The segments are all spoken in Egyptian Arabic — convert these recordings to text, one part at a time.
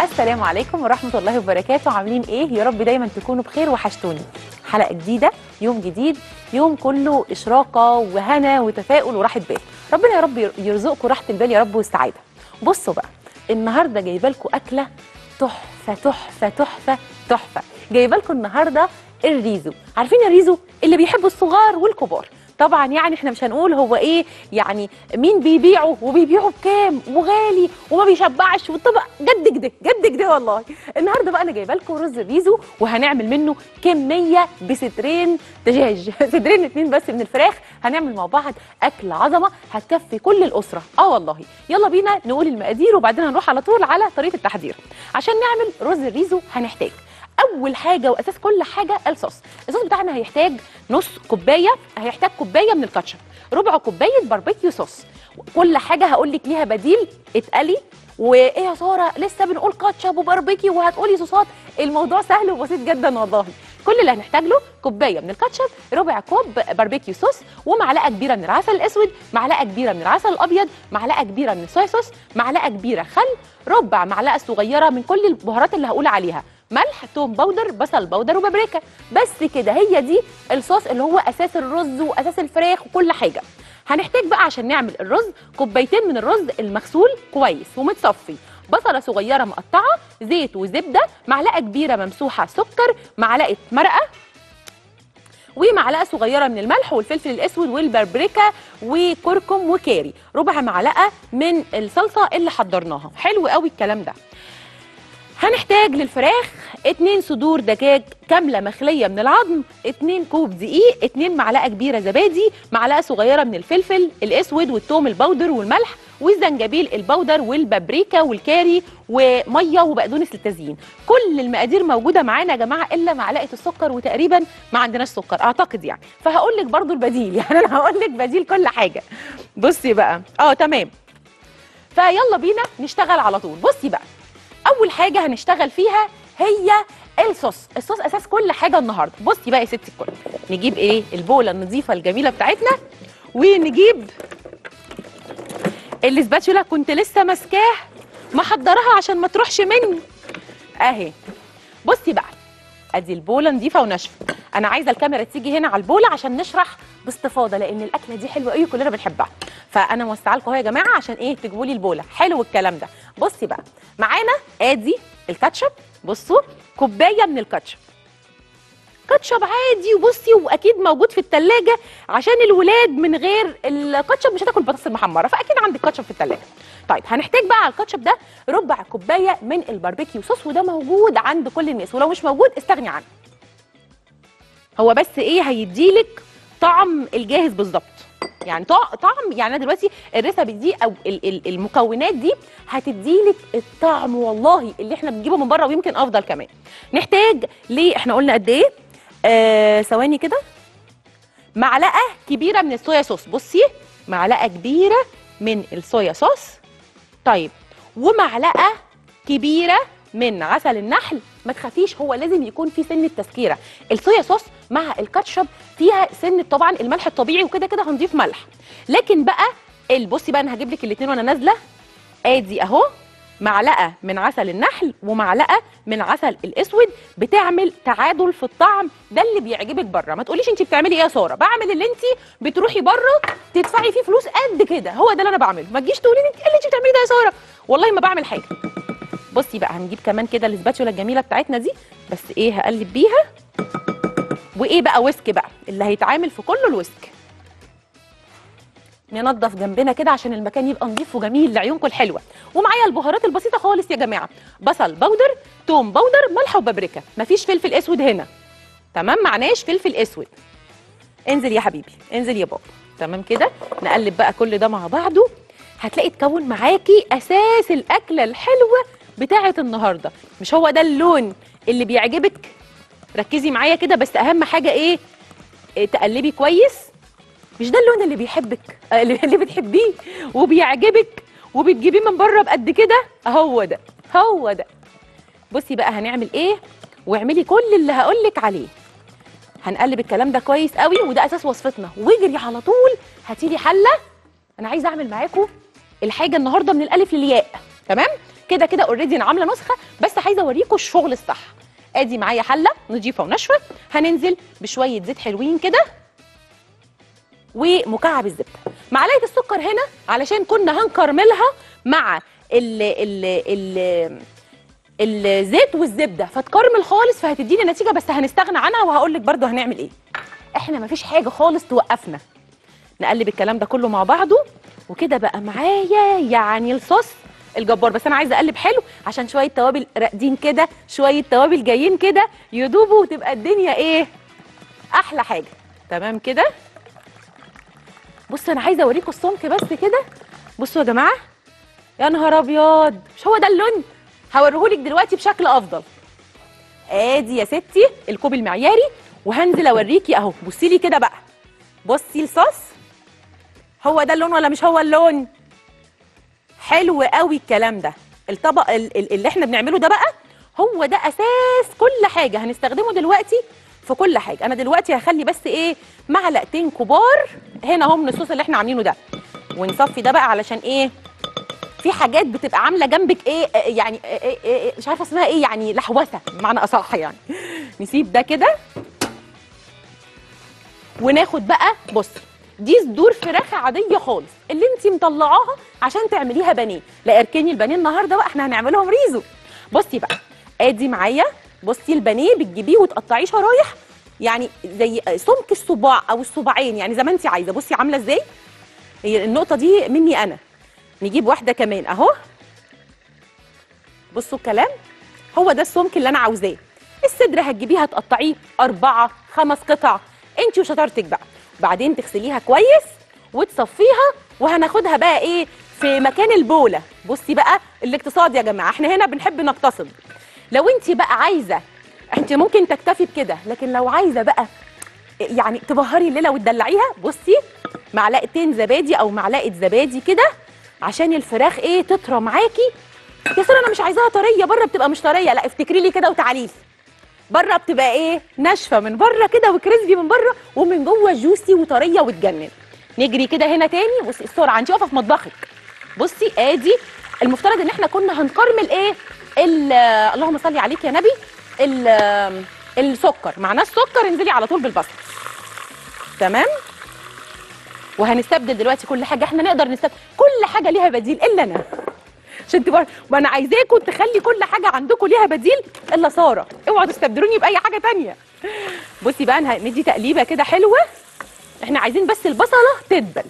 السلام عليكم ورحمة الله وبركاته عاملين ايه يا رب دايما تكونوا بخير وحشتوني حلقة جديدة يوم جديد يوم كله إشراقة وهنا وتفاؤل وراحة بال ربنا يا رب يرزقكم راحة البال يا رب والسعادة بصوا بقى النهاردة جايبة لكم أكلة تحفة تحفة تحفة تحفة جايبة لكم النهاردة الريزو عارفين الريزو اللي بيحبوا الصغار والكبار طبعا يعني احنا مش هنقول هو ايه يعني مين بيبيعه وبيبيعه بكام وغالي وما بيشبعش والطبق جد كده جد كده والله النهارده بقى انا جايبه لكم رز الريزو وهنعمل منه كميه بصدرين دجاج صدرين اتنين بس من الفراخ هنعمل مع بعض اكل عظمه هتكفي كل الاسره اه والله يلا بينا نقول المقادير وبعدين هنروح على طول على طريقه التحضير عشان نعمل رز الريزو هنحتاج اول حاجه واساس كل حاجه الصوص الصوص بتاعنا هيحتاج نص كوبايه هيحتاج كوبايه من الكاتشب ربع كوبايه باربيكيو صوص كل حاجه هقول لك ليها بديل اتقلي وايه يا ساره لسه بنقول كاتشب وباربيكيو وهتقولي صوصات الموضوع سهل وبسيط جدا والله كل اللي هنحتاج له كوبايه من الكاتشب ربع كوب باربيكيو صوص ومعلقه كبيره من العسل الاسود معلقه كبيره من العسل الابيض معلقه كبيره من الصويا صوص معلقه كبيره خل ربع معلقه صغيره من كل البهارات اللي هقول عليها ملح توم باودر بصل باودر وبابريكا بس كده هي دي الصوص اللي هو اساس الرز واساس الفراخ وكل حاجه هنحتاج بقى عشان نعمل الرز كوبايتين من الرز المغسول كويس ومتصفي بصله صغيره مقطعه زيت وزبده معلقه كبيره ممسوحه سكر معلقه مرقه ومعلقه صغيره من الملح والفلفل الاسود والبابريكا وكركم وكاري ربع معلقه من الصلصه اللي حضرناها حلو قوي الكلام ده هنحتاج للفراخ اتنين صدور دجاج كاملة مخلية من العظم اتنين كوب دقيق اتنين معلقة كبيرة زبادي معلقة صغيرة من الفلفل الاسود والثوم البودر والملح والزنجبيل البودر والبابريكا والكاري وميه وبقدونس للتزيين كل المقادير موجوده معانا يا جماعه الا معلقه السكر وتقريبا ما عندناش سكر اعتقد يعني فهقول لك برضو البديل يعني انا هقول لك بديل كل حاجه بصي بقى اه تمام فيلا بينا نشتغل على طول بصي بقى اول حاجه هنشتغل فيها هي الصوص الصوص اساس كل حاجه النهارده بصي بقى يا ستي الكل نجيب ايه البوله النظيفه الجميله بتاعتنا ونجيب الاسباتشولا كنت لسه ماسكاه محضراها عشان ما تروحش مني اهي بصي بقى ادي البوله نظيفه وناشفه انا عايزه الكاميرا تيجي هنا على البوله عشان نشرح باستفاضه لان الاكله دي حلوه قوي كلنا بنحبها فانا موسعه لكم اهو يا جماعه عشان ايه تجيبوا لي البوله حلو الكلام ده بصي بقى معانا ادي الكاتشب بصوا كوبايه من الكاتشب كاتشب عادي وبصي واكيد موجود في التلاجة عشان الولاد من غير الكاتشب مش هتاكل بطاطس المحمره فاكيد عندك كاتشب في التلاجة طيب هنحتاج بقى على الكاتشب ده ربع كوبايه من الباربيكيو صوص وده موجود عند كل الناس ولو مش موجود استغني عنه هو بس ايه هيديلك طعم الجاهز بالظبط يعني طعم يعني انا دلوقتي الريسبي دي او المكونات دي هتديلك الطعم والله اللي احنا بنجيبه من بره ويمكن افضل كمان نحتاج ليه احنا قلنا قد ايه آه ثواني كده معلقه كبيره من الصويا صوص بصي معلقه كبيره من الصويا صوص طيب ومعلقه كبيره من عسل النحل ما تخافيش هو لازم يكون في سن التسكيره الصويا صوص مع الكاتشب فيها سن طبعا الملح الطبيعي وكده كده هنضيف ملح لكن بقى بصي بقى انا هجيب لك الاثنين وانا نازله ادي اهو معلقه من عسل النحل ومعلقه من عسل الاسود بتعمل تعادل في الطعم ده اللي بيعجبك بره ما تقوليش انت بتعملي ايه يا ساره بعمل اللي انت بتروحي بره تدفعي فيه فلوس قد كده هو ده اللي انا بعمله ما تجيش تقولي لي انت ايه اللي انت بتعمليه ده يا ساره والله ما بعمل حاجه بصي بقى هنجيب كمان كده الاسباتشولا الجميله بتاعتنا دي بس ايه هقلب بيها وايه بقى ويسك بقى اللي هيتعامل في كله الويسك ننضف جنبنا كده عشان المكان يبقى نظيف وجميل لعيونكم الحلوه ومعايا البهارات البسيطه خالص يا جماعه بصل بودر توم بودر ملح وبابريكا مفيش فلفل اسود هنا تمام معناش فلفل اسود انزل يا حبيبي انزل يا بابا تمام كده نقلب بقى كل ده مع بعضه هتلاقي تكون معاكي اساس الاكله الحلوه بتاعه النهارده مش هو ده اللون اللي بيعجبك ركزي معايا كده بس اهم حاجه ايه, إيه تقلبي كويس مش ده اللون اللي بيحبك اللي بتحبيه وبيعجبك وبتجيبيه من بره بقد كده هو ده هو ده بصي بقى هنعمل ايه واعملي كل اللي هقولك عليه هنقلب الكلام ده كويس قوي وده اساس وصفتنا واجري على طول هاتي لي حله انا عايزه اعمل معاكم الحاجه النهارده من الالف للياء تمام كده كده اوريدي انا عامله نسخه بس عايزه اوريكم الشغل الصح ادي معايا حله نضيفه وناشفه هننزل بشويه زيت حلوين كده ومكعب الزبده معلقه السكر هنا علشان كنا هنكرملها مع ال ال ال الزيت والزبده فتكرمل خالص فهتدينا نتيجه بس هنستغنى عنها وهقول لك برده هنعمل ايه احنا مفيش حاجه خالص توقفنا نقلب الكلام ده كله مع بعضه وكده بقى معايا يعني الصوص الجبار بس انا عايزه اقلب حلو عشان شويه توابل راقدين كده شويه توابل جايين كده يدوبوا وتبقى الدنيا ايه احلى حاجه تمام كده بصوا انا عايزه اوريكم السمك بس كده بصوا يا جماعه يا نهار ابيض مش هو ده اللون هوريهولك دلوقتي بشكل افضل ادي يا ستي الكوب المعياري وهنزل اوريكي اهو بصي لي كده بقى بصي الصوص هو ده اللون ولا مش هو اللون حلو قوي الكلام ده الطبق ال- ال- اللي احنا بنعمله ده بقى هو ده اساس كل حاجه هنستخدمه دلوقتي في كل حاجه انا دلوقتي هخلي بس ايه معلقتين كبار هنا اهو من الصوص اللي احنا عاملينه ده ونصفي ده بقى علشان ايه في حاجات بتبقى عامله جنبك ايه آه، يعني آه، آه، آه، مش عارفه اسمها ايه يعني لحوسه بمعنى اصح يعني نسيب ده كده وناخد بقى بص دي صدور فراخ عاديه خالص اللي انت مطلعاها عشان تعمليها بانيه لا اركني البانيه النهارده بقى احنا هنعملهم ريزو بصي بقى ادي معايا بصي البانيه بتجيبيه وتقطعيه شرايح يعني زي سمك الصباع او الصباعين يعني زي ما انت عايزه بصي عامله ازاي هي النقطه دي مني انا نجيب واحده كمان اهو بصوا الكلام هو ده السمك اللي انا عاوزاه الصدر هتجيبيه هتقطعيه أربعة خمس قطع انت وشطارتك بقى وبعدين تغسليها كويس وتصفيها وهناخدها بقى ايه في مكان البوله بصي بقى الاقتصاد يا جماعه احنا هنا بنحب نقتصد لو انت بقى عايزه انت ممكن تكتفي بكده لكن لو عايزه بقى يعني تبهري الليله وتدلعيها بصي معلقتين زبادي او معلقه زبادي كده عشان الفراخ ايه تطرى معاكي يا ساره انا مش عايزاها طريه بره بتبقى مش طريه لا افتكري لي كده وتعالي لي بره بتبقى ايه ناشفه من بره كده وكريسبي من بره ومن جوه جوسي وطريه وتجنن نجري كده هنا تاني بصي السرعه انت واقفه في مطبخك بصي ادي المفترض ان احنا كنا هنكرمل ايه ال- اللهم صل عليك يا نبي ال- السكر معناه السكر انزلي على طول بالبصل تمام وهنستبدل دلوقتي كل حاجه احنا نقدر نستبدل كل حاجه ليها بديل الا انا عشان تبقى ما انا عايزاكم تخلي كل حاجه عندكم ليها بديل الا ساره اوعوا تستبدلوني باي حاجه تانية بصي بقى أنا ندي تقليبه كده حلوه احنا عايزين بس البصله تدبل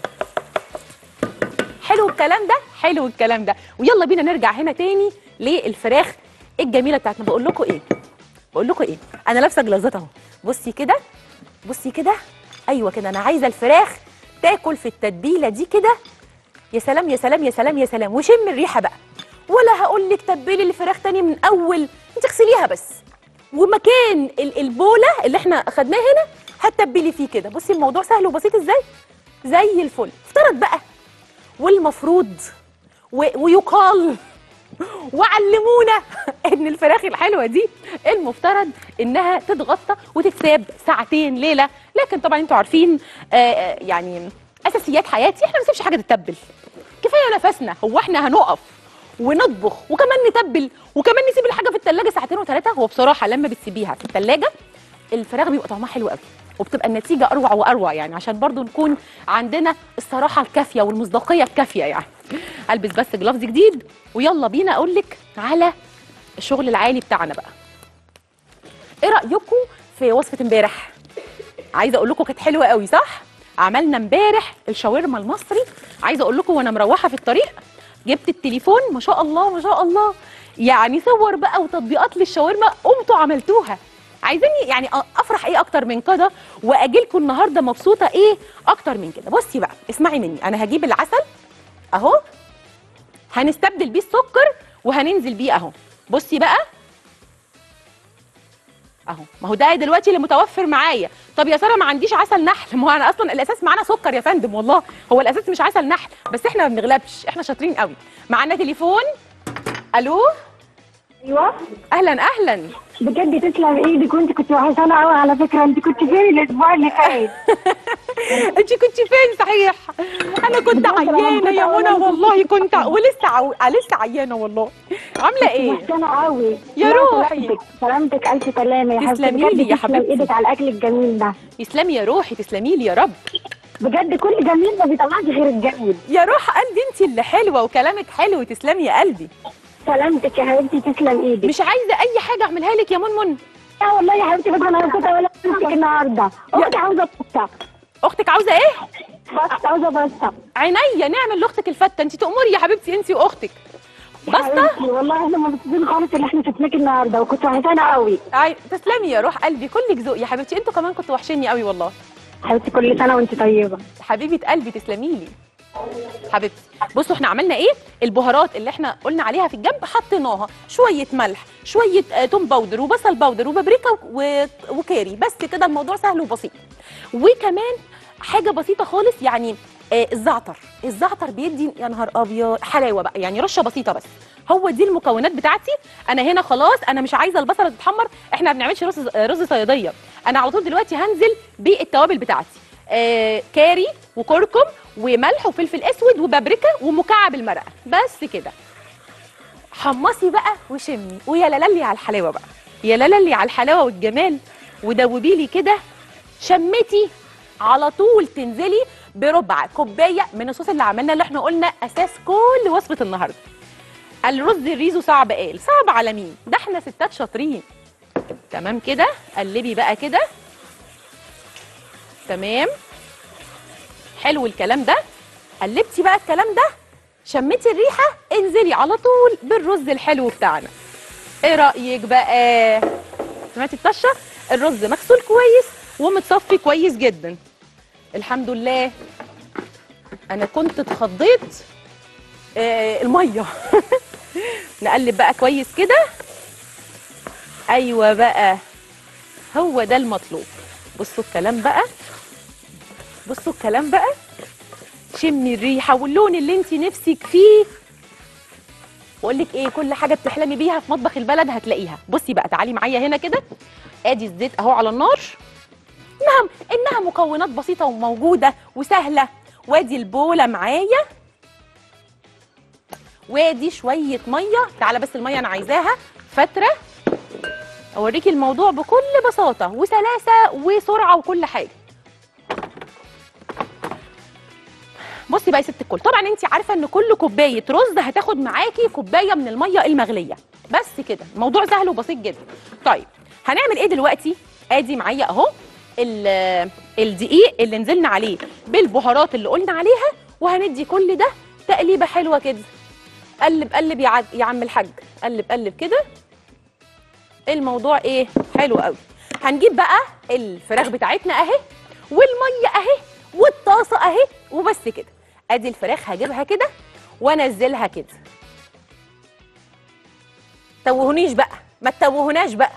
حلو الكلام ده حلو الكلام ده ويلا بينا نرجع هنا تاني للفراخ الجميله بتاعتنا بقول لكم ايه بقول لكم ايه انا لابسه جلازات اهو بصي كده بصي كده ايوه كده انا عايزه الفراخ تاكل في التتبيله دي كده يا سلام يا سلام يا سلام يا سلام وشم الريحه بقى ولا هقول لك تبلي الفراخ تاني من اول انت اغسليها بس ومكان ال- البوله اللي احنا اخدناه هنا هتتبلي فيه كده بصي الموضوع سهل وبسيط ازاي زي الفل افترض بقى والمفروض و... ويقال وعلمونا ان الفراخ الحلوه دي المفترض انها تتغطى وتتساب ساعتين ليله لكن طبعا انتوا عارفين آه، آه، يعني اساسيات حياتي احنا ما نسيبش حاجه تتبل كفايه نفسنا هو احنا هنقف ونطبخ وكمان نتبل وكمان نسيب الحاجه في التلاجة ساعتين وثلاثه هو بصراحه لما بتسيبيها في التلاجة الفراخ بيبقى طعمها حلو قوي وبتبقى النتيجه اروع واروع يعني عشان برضو نكون عندنا الصراحه الكافيه والمصداقيه الكافيه يعني البس بس جلافز جديد ويلا بينا اقول لك على الشغل العالي بتاعنا بقى ايه رايكم في وصفه امبارح عايزه اقول لكم كانت حلوه قوي صح عملنا امبارح الشاورما المصري عايزه اقول لكم وانا مروحه في الطريق جبت التليفون ما شاء الله ما شاء الله يعني صور بقى وتطبيقات للشاورما قمتوا عملتوها عايزيني يعني أ- افرح ايه اكتر من كده واجي لكم النهارده مبسوطه ايه اكتر من كده بصي بقى اسمعي مني انا هجيب العسل اهو هنستبدل بيه السكر وهننزل بيه اهو بصي بقى اهو ما هو ده دلوقتي اللي متوفر معايا طب يا ساره ما عنديش عسل نحل ما هو انا اصلا الاساس معانا سكر يا فندم والله هو الاساس مش عسل نحل بس احنا ما بنغلبش احنا شاطرين قوي معانا تليفون الو ايوه اهلا اهلا بجد تسلم ايدك وانت كنت وحشانه قوي على فكره انت كنت فين الاسبوع اللي فات انت كنت فين صحيح انا كنت عيانه يا منى والله كنت ع- ولسه عو... آه، لسه عيانه والله عامله ايه محسنة قوي يا لا، روحي. سلامتك سلامتك ألف سلامة يا حبيبتي تسلمي بجد لي يا تسلم حبيبتي. إيدك على الأكل الجميل ده تسلمي يا روحي تسلمي لي يا رب بجد كل جميل ما بيطلعش غير الجميل يا روح قلبي انت اللي حلوه وكلامك حلو تسلمي يا قلبي سلامتك يا حبيبتي تسلم إيدك مش عايزه اي حاجه اعملها لك يا منمن لا والله يا حبيبتي بس أنا كنت ولا أمسك النهاردة أختي عاوزة بسطة اختك عاوزه ايه بسطة عاوزة بسطة عينيا نعمل لاختك الفته انت تأمري يا حبيبتي انت واختك بسطه حبيبتي والله احنا مبسوطين خالص اللي احنا شفناك النهارده وكنت وحشانة قوي عي... تسلمي يا روح قلبي كلك ذوق يا حبيبتي انتوا كمان كنتوا وحشيني قوي والله حبيبتي كل سنة وأنت طيبة حبيبه قلبي تسلمي لي حبيبتي بصوا احنا عملنا ايه البهارات اللي احنا قلنا عليها في الجنب حطيناها شويه ملح شويه آه توم باودر وبصل باودر وبابريكا و... وكاري بس كده الموضوع سهل وبسيط وكمان حاجه بسيطه خالص يعني آه الزعتر الزعتر بيدي يا نهار ابيض حلاوه بقى يعني رشه بسيطه بس هو دي المكونات بتاعتي انا هنا خلاص انا مش عايزه البصله تتحمر احنا ما بنعملش رز رز صياديه انا على طول دلوقتي هنزل بالتوابل بتاعتي آه كاري وكركم وملح وفلفل اسود وبابريكا ومكعب المرقه بس كده حمصي بقى وشمي ويا لالي على الحلاوه بقى يا لالي على الحلاوه والجمال ودوبي لي كده شمتي على طول تنزلي بربع كوبايه من الصوص اللي عملنا اللي احنا قلنا اساس كل وصفه النهارده الرز الريزو صعب قال صعب على مين ده احنا ستات شاطرين تمام كده قلبي بقى كده تمام حلو الكلام ده قلبتي بقى الكلام ده شميتي الريحه انزلي على طول بالرز الحلو بتاعنا ايه رايك بقى سمعتي الطشه الرز مغسول كويس ومتصفي كويس جدا الحمد لله انا كنت اتخضيت آه الميه نقلب بقى كويس كده ايوه بقى هو ده المطلوب بصوا الكلام بقى بصوا الكلام بقى شمي الريحه واللون اللي انت نفسك فيه واقول لك ايه كل حاجه بتحلمي بيها في مطبخ البلد هتلاقيها بصي بقى تعالي معايا هنا كده ادي الزيت اهو على النار نعم انها مكونات بسيطه وموجوده وسهله وادي البوله معايا وادي شويه ميه تعالى بس الميه انا عايزاها فتره اوريكي الموضوع بكل بساطه وسلاسه وسرعه وكل حاجه بصي بقى يا ست الكل طبعا انت عارفه ان كل كوبايه رز هتاخد معاكي كوبايه من الميه المغليه بس كده الموضوع سهل وبسيط جدا طيب هنعمل ايه دلوقتي ادي معايا اهو ال- الدقيق اللي نزلنا عليه بالبهارات اللي قلنا عليها وهندي كل ده تقليبه حلوه كده قلب قلب يا عد- يا عم الحاج قلب قلب كده الموضوع ايه حلو قوي هنجيب بقى الفراخ بتاعتنا اهي والميه اهي والطاسه اهي وبس كده ادي الفراخ هجيبها كده وانزلها كده توهونيش بقى ما تتوهوناش بقى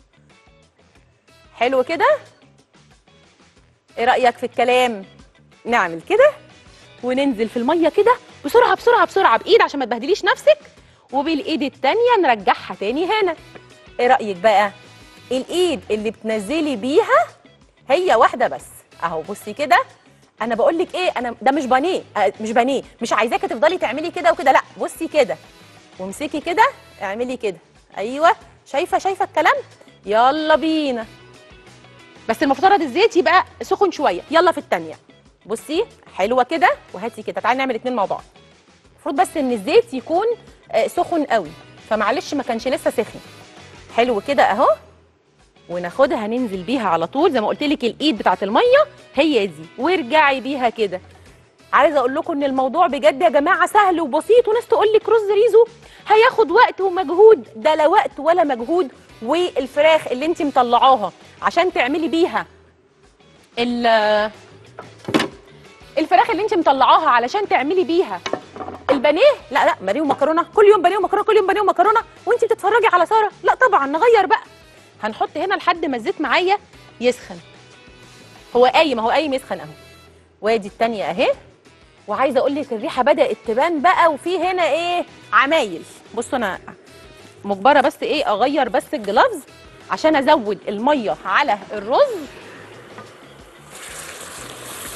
حلو كده ايه رايك في الكلام نعمل كده وننزل في الميه كده بسرعه بسرعه بسرعه بايد عشان ما تبهدليش نفسك وبالايد التانيه نرجعها تاني هنا ايه رايك بقى الايد اللي بتنزلي بيها هي واحده بس اهو بصي كده انا بقول لك ايه انا ده مش بانيه آه، مش بانيه مش عايزاكي تفضلي تعملي كده وكده لا بصي كده وامسكي كده اعملي كده ايوه شايفه شايفه الكلام يلا بينا بس المفترض الزيت يبقى سخن شويه يلا في التانية بصي حلوه كده وهاتي كده تعالي نعمل اتنين مع بعض المفروض بس ان الزيت يكون آه، سخن قوي فمعلش ما كانش لسه سخن حلو كده اهو وناخدها ننزل بيها على طول زي ما قلت لك الايد بتاعت الميه هي دي وارجعي بيها كده عايزه اقول لكم ان الموضوع بجد يا جماعه سهل وبسيط وناس تقول لك رز ريزو هياخد وقت ومجهود ده لا وقت ولا مجهود والفراخ اللي انت مطلعاها عشان تعملي بيها ال- الفراخ اللي انت مطلعاها علشان تعملي بيها البانيه لا لا بانيه ومكرونه كل يوم بانيه ومكرونه كل يوم بانيه ومكرونه وانت بتتفرجي على ساره لا طبعا نغير بقى هنحط هنا لحد ما الزيت معايا يسخن هو قايم اهو قايم يسخن اهو وادي التانية اهي وعايزه اقول لك الريحه بدات تبان بقى وفي هنا ايه عمايل بصوا انا مجبره بس ايه اغير بس الجلافز عشان ازود الميه على الرز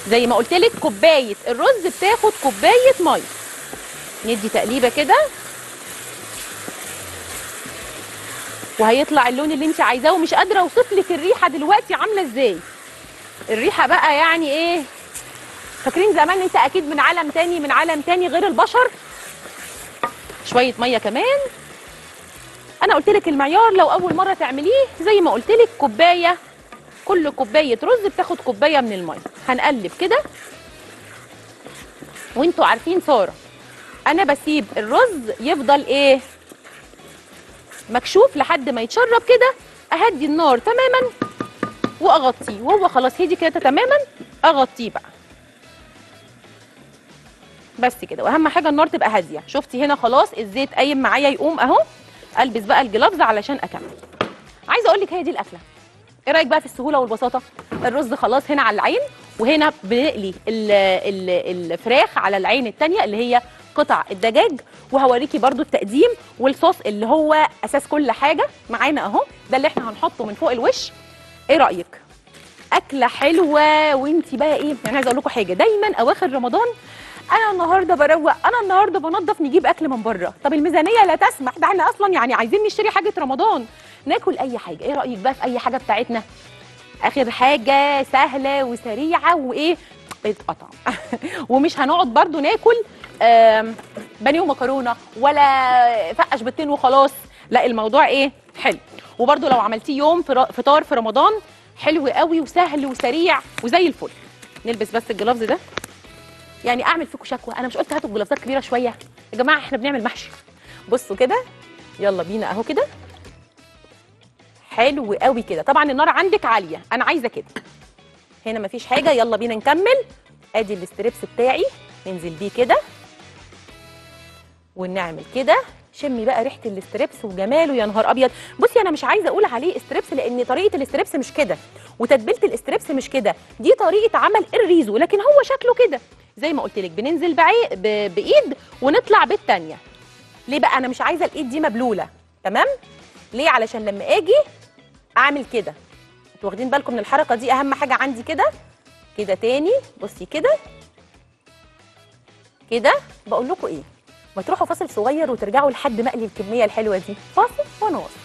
زي ما قلت لك كوبايه الرز بتاخد كوبايه ميه ندي تقليبه كده وهيطلع اللون اللي انت عايزاه ومش قادره اوصف لك الريحه دلوقتي عامله ازاي الريحه بقى يعني ايه فاكرين زمان انت اكيد من عالم تاني من عالم تاني غير البشر شويه ميه كمان انا قلت لك المعيار لو اول مره تعمليه زي ما قلت لك كوبايه كل كوبايه رز بتاخد كوبايه من الميه هنقلب كده وانتوا عارفين ساره انا بسيب الرز يفضل ايه مكشوف لحد ما يتشرب كده اهدي النار تماما واغطيه وهو خلاص هدي كده تماما اغطيه بقى بس كده واهم حاجه النار تبقى هاديه شفتي هنا خلاص الزيت قايم معايا يقوم اهو البس بقى الجلافز علشان اكمل عايزه اقول لك هي دي الاكله ايه رايك بقى في السهوله والبساطه الرز خلاص هنا على العين وهنا بنقلي ال ال الفراخ على العين التانية اللي هي قطع الدجاج وهوريكي برضو التقديم والصوص اللي هو اساس كل حاجه معانا اهو ده اللي احنا هنحطه من فوق الوش ايه رايك اكله حلوه وانتي بقى ايه يعني عايزه اقول لكم حاجه دايما اواخر رمضان انا النهارده بروق انا النهارده بنضف نجيب اكل من بره طب الميزانيه لا تسمح ده احنا اصلا يعني عايزين نشتري حاجه رمضان ناكل اي حاجه ايه رايك بقى في اي حاجه بتاعتنا اخر حاجه سهله وسريعه وايه اتقطع ومش هنقعد برضو ناكل آم، بانيه ومكرونه ولا فقش بالتين وخلاص لا الموضوع ايه حلو وبرضو لو عملتيه يوم فر- فطار في رمضان حلو قوي وسهل وسريع وزي الفل نلبس بس الجلافز ده يعني اعمل فيكم شكوى انا مش قلت هاتوا الجلافزات كبيره شويه يا جماعه احنا بنعمل محشي بصوا كده يلا بينا اهو كده حلو قوي كده طبعا النار عندك عاليه انا عايزه كده هنا مفيش حاجه يلا بينا نكمل ادي الاستريبس بتاعي ننزل بيه كده ونعمل كده شمي بقى ريحه الاستريبس وجماله يا نهار ابيض بصي انا مش عايزه اقول عليه استريبس لان طريقه الاستريبس مش كده وتتبيله الاستريبس مش كده دي طريقه عمل الريزو لكن هو شكله كده زي ما قلت لك بننزل بعي... ب... بايد ونطلع بالتانيه ليه بقى انا مش عايزه الايد دي مبلوله تمام ليه علشان لما اجي اعمل كده انتوا واخدين بالكم من الحركه دي اهم حاجه عندي كده كده تاني بصي كده كده بقول لكم ايه ما تروحوا فاصل صغير وترجعوا لحد مقلي الكميه الحلوه دي فاصل وانا واصل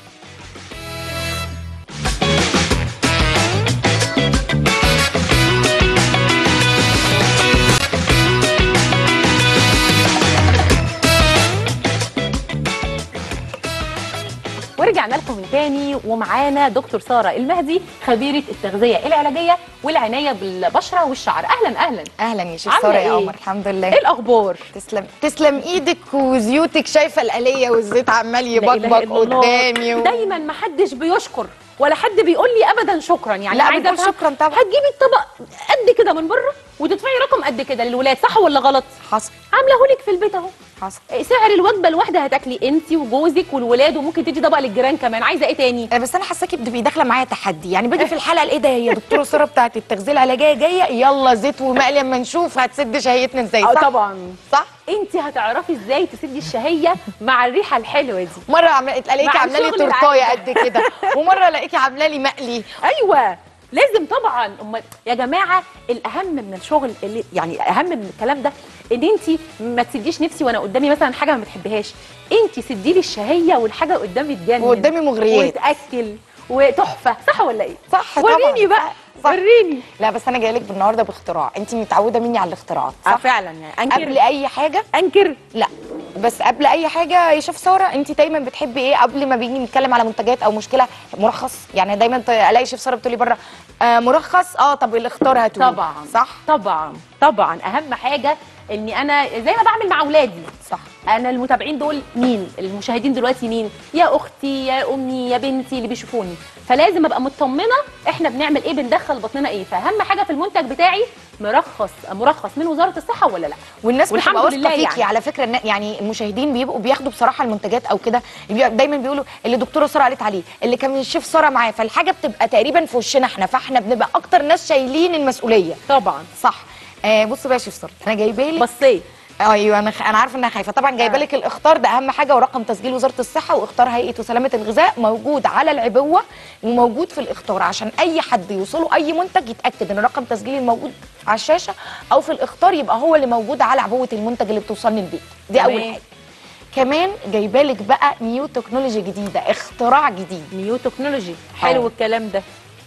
ورجعنا لكم من تاني ومعانا دكتور ساره المهدي خبيره التغذيه العلاجيه والعنايه بالبشره والشعر اهلا اهلا اهلا يا شيخ عاملة ساره إيه؟ يا قمر الحمد ايه لله الاخبار تسلم تسلم ايدك وزيوتك شايفه الآلية والزيت عمال لا إله يبقبق إلا الله. قدامي و... دايما ما حدش بيشكر ولا حد بيقول لي ابدا شكرا يعني لا، عايزه بنقول أفهم، شكراً طبعاً. هتجيبي الطبق قد كده من بره وتدفعي رقم قد كده للولاد صح ولا غلط حصل عامله لك في البيت اهو حصل سعر الوجبه الواحده هتاكلي انت وجوزك والولاد وممكن تدي طبق للجيران كمان عايزه ايه تاني آه، بس انا حاساكي بتبقي داخله معايا تحدي يعني باجي في الحلقه الايه ده هي دكتوره ساره بتاعت التغذيه العلاجيه جايه يلا زيت ومقلي اما نشوف هتسد شهيتنا ازاي اه صح طبعا صح انت هتعرفي ازاي تسدي الشهيه مع الريحه الحلوه دي مره عامله الاقيكي مع عامله لي الشغل تورتايه العادي. قد كده ومره الاقيكي عامله لي مقلي ايوه لازم طبعا امال يا جماعه الاهم من الشغل اللي يعني اهم من الكلام ده ان انت ما تسديش نفسي وانا قدامي مثلا حاجه ما بتحبهاش انت سدي لي الشهيه والحاجه قدامي تجنن وقدامي مغريات. وتاكل وتحفه صح ولا ايه صح طبعا وريني بقى صح. وريني لا بس انا جايه لك النهارده باختراع انت متعوده مني على الاختراعات اه صح فعلا يعني انكر قبل اي حاجه انكر لا بس قبل اي حاجه يا شيف ساره انت دايما بتحبي ايه قبل ما بيجي نتكلم على منتجات او مشكله مرخص يعني دايما ت- الاقي شيف ساره بتقولي بره آه مرخص اه طب الاختار هاتوه طبعا صح طبعا طبعا اهم حاجه اني انا زي ما بعمل مع اولادي صح انا المتابعين دول مين المشاهدين دلوقتي مين يا اختي يا امي يا بنتي اللي بيشوفوني فلازم ابقى مطمنه احنا بنعمل ايه بندخل بطننا ايه فاهم حاجه في المنتج بتاعي مرخص مرخص من وزاره الصحه ولا لا والناس والحمد بتبقى واثقه لله فيكي يعني. على فكره إن- يعني المشاهدين بيبقوا بياخدوا بصراحه المنتجات او كده بيبقى- دايما بيقولوا اللي دكتوره ساره قالت عليه اللي كان الشيف ساره معاه فالحاجه بتبقى تقريبا في وشنا احنا فاحنا بنبقى اكتر ناس شايلين المسؤوليه طبعا صح آه بصوا بقى يا شيف ساره انا جايبه لك بصي ايوه انا خ... انا عارفه انها خايفه طبعا جايبه لك الاخطار ده اهم حاجه ورقم تسجيل وزاره الصحه واخطار هيئه وسلامه الغذاء موجود على العبوه وموجود في الاخطار عشان اي حد يوصله اي منتج يتاكد ان رقم تسجيل الموجود على الشاشه او في الاخطار يبقى هو اللي موجود على عبوه المنتج اللي بتوصلني البيت دي اول تمام. حاجه كمان جايبه لك بقى نيو تكنولوجي جديده اختراع جديد نيو تكنولوجي حلو آه. الكلام ده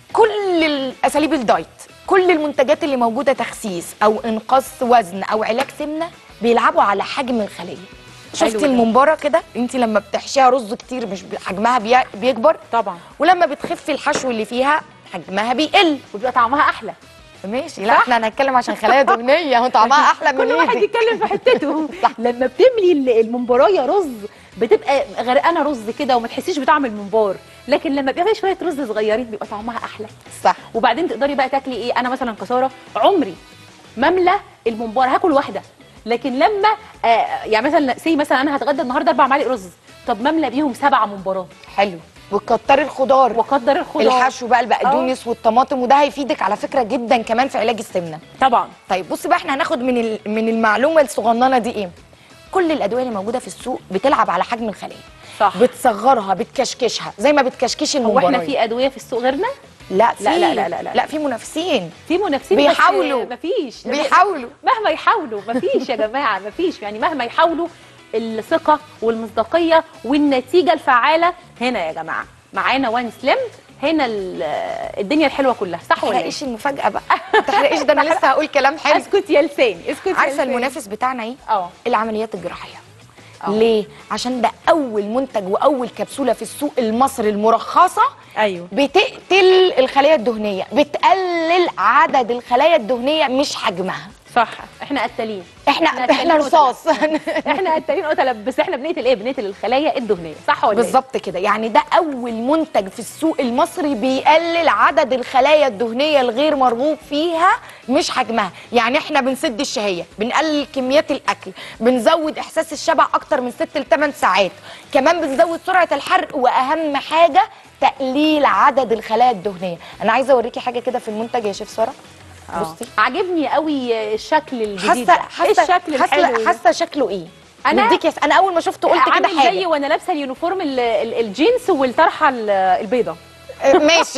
كل الاساليب الدايت كل المنتجات اللي موجوده تخسيس او انقاص وزن او علاج سمنه بيلعبوا على حجم الخليه حلو شفتي ده. الممباره كده انت لما بتحشيها رز كتير مش بي- حجمها بي- بيكبر طبعا ولما بتخفي الحشو اللي فيها حجمها بيقل وبيبقى طعمها احلى ماشي لا احنا هنتكلم عشان خلايا دهنيه هو طعمها احلى من كل واحد ايدك يتكلم في حتته صح. لما بتملي ال- الممبرايه رز بتبقى غرقانه رز كده وما تحسيش بطعم الممبار لكن لما بيبقى فيها شويه رز صغيرين بيبقى طعمها احلى صح وبعدين تقدري بقى تاكلي ايه انا مثلا كساره عمري مملى الممبار هاكل واحده لكن لما آه يعني مثلا سي مثلا انا هتغدى النهارده اربع معالق رز طب مملى بيهم سبع ممبارات حلو وتكتري الخضار وقدر الخضار الحشو بقى البقدونس والطماطم وده هيفيدك على فكره جدا كمان في علاج السمنه طبعا طيب بصي بقى احنا هناخد من ال- من المعلومه الصغننه دي ايه كل الادويه اللي موجوده في السوق بتلعب على حجم الخليه صح بتصغرها بتكشكشها زي ما بتكشكشي هو الممبرايه احنا في ادويه في السوق غيرنا لا في لا- لا- لا- لا- لا. لا في منافسين في منافسين بيحاولوا. بس مفيش بيحاولوا مهما يحاولوا مفيش يا جماعه مفيش يعني مهما يحاولوا الثقه والمصداقيه والنتيجه الفعاله هنا يا جماعه معانا وان سليم هنا ال- الدنيا الحلوه كلها صح ما ولا ايه؟ تحرقيش المفاجاه بقى ما تحرقيش ده انا لسه هقول كلام حلو اسكت يا لسان اسكت يا عارفه لسان. المنافس بتاعنا ايه اه العمليات الجراحيه آه. ليه عشان ده اول منتج واول كبسوله في السوق المصري المرخصه ايوه بتقتل الخلايا الدهنيه بتقلل عدد الخلايا الدهنيه مش حجمها صح احنا قتالين احنا إحنا احنا قتالين رصاص احنا قتالين قتله بس احنا بنقتل ايه؟ بنقتل الخلايا الدهنيه صح ولا ايه؟ بالظبط كده يعني ده اول منتج في السوق المصري بيقلل عدد الخلايا الدهنيه الغير مرغوب فيها مش حجمها يعني احنا بنسد الشهيه بنقلل كميات الاكل بنزود احساس الشبع اكتر من 6 ل 8 ساعات كمان بنزود سرعه الحرق واهم حاجه تقليل عدد الخلايا الدهنيه انا عايزه اوريكي حاجه كده في المنتج يا شيف ساره آه. بصي عجبني قوي الشكل الجديد حاسه ده. ايه حاسه الشكل الحلو حاسه ده؟ حاسه شكله ايه أنا- نديك يس... انا اول ما شفته قلت كده عامل حاجه زي وانا لابسه اليونيفورم ال- ال- الجينز والطرحه ال- البيضه ماشي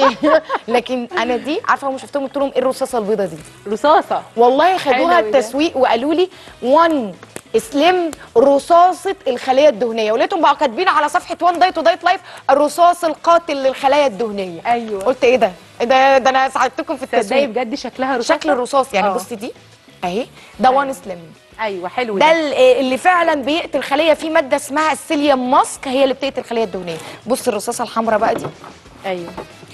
لكن انا دي عارفه هم شفتهم قلت لهم ايه الرصاصه البيضه دي رصاصه والله خدوها حلو ده. التسويق وقالوا لي 1 سليم رصاصه الخلايا الدهنيه ولقيتهم بقوا كاتبين على صفحه وان دايت ودايت لايف الرصاص القاتل للخلايا الدهنيه ايوه قلت ايه ده إيه ده ده انا ساعدتكم في تصدقي التسويق بجد شكلها رصاصه شكل الرصاص يعني آه. بصي دي اهي ده 1 سليم ايوه حلو ده ده ال- اللي فعلا بيقتل خليه في ماده اسمها السيليوم ماسك هي اللي بتقتل الخليه الدهنيه بص الرصاصه الحمراء بقى دي ايوه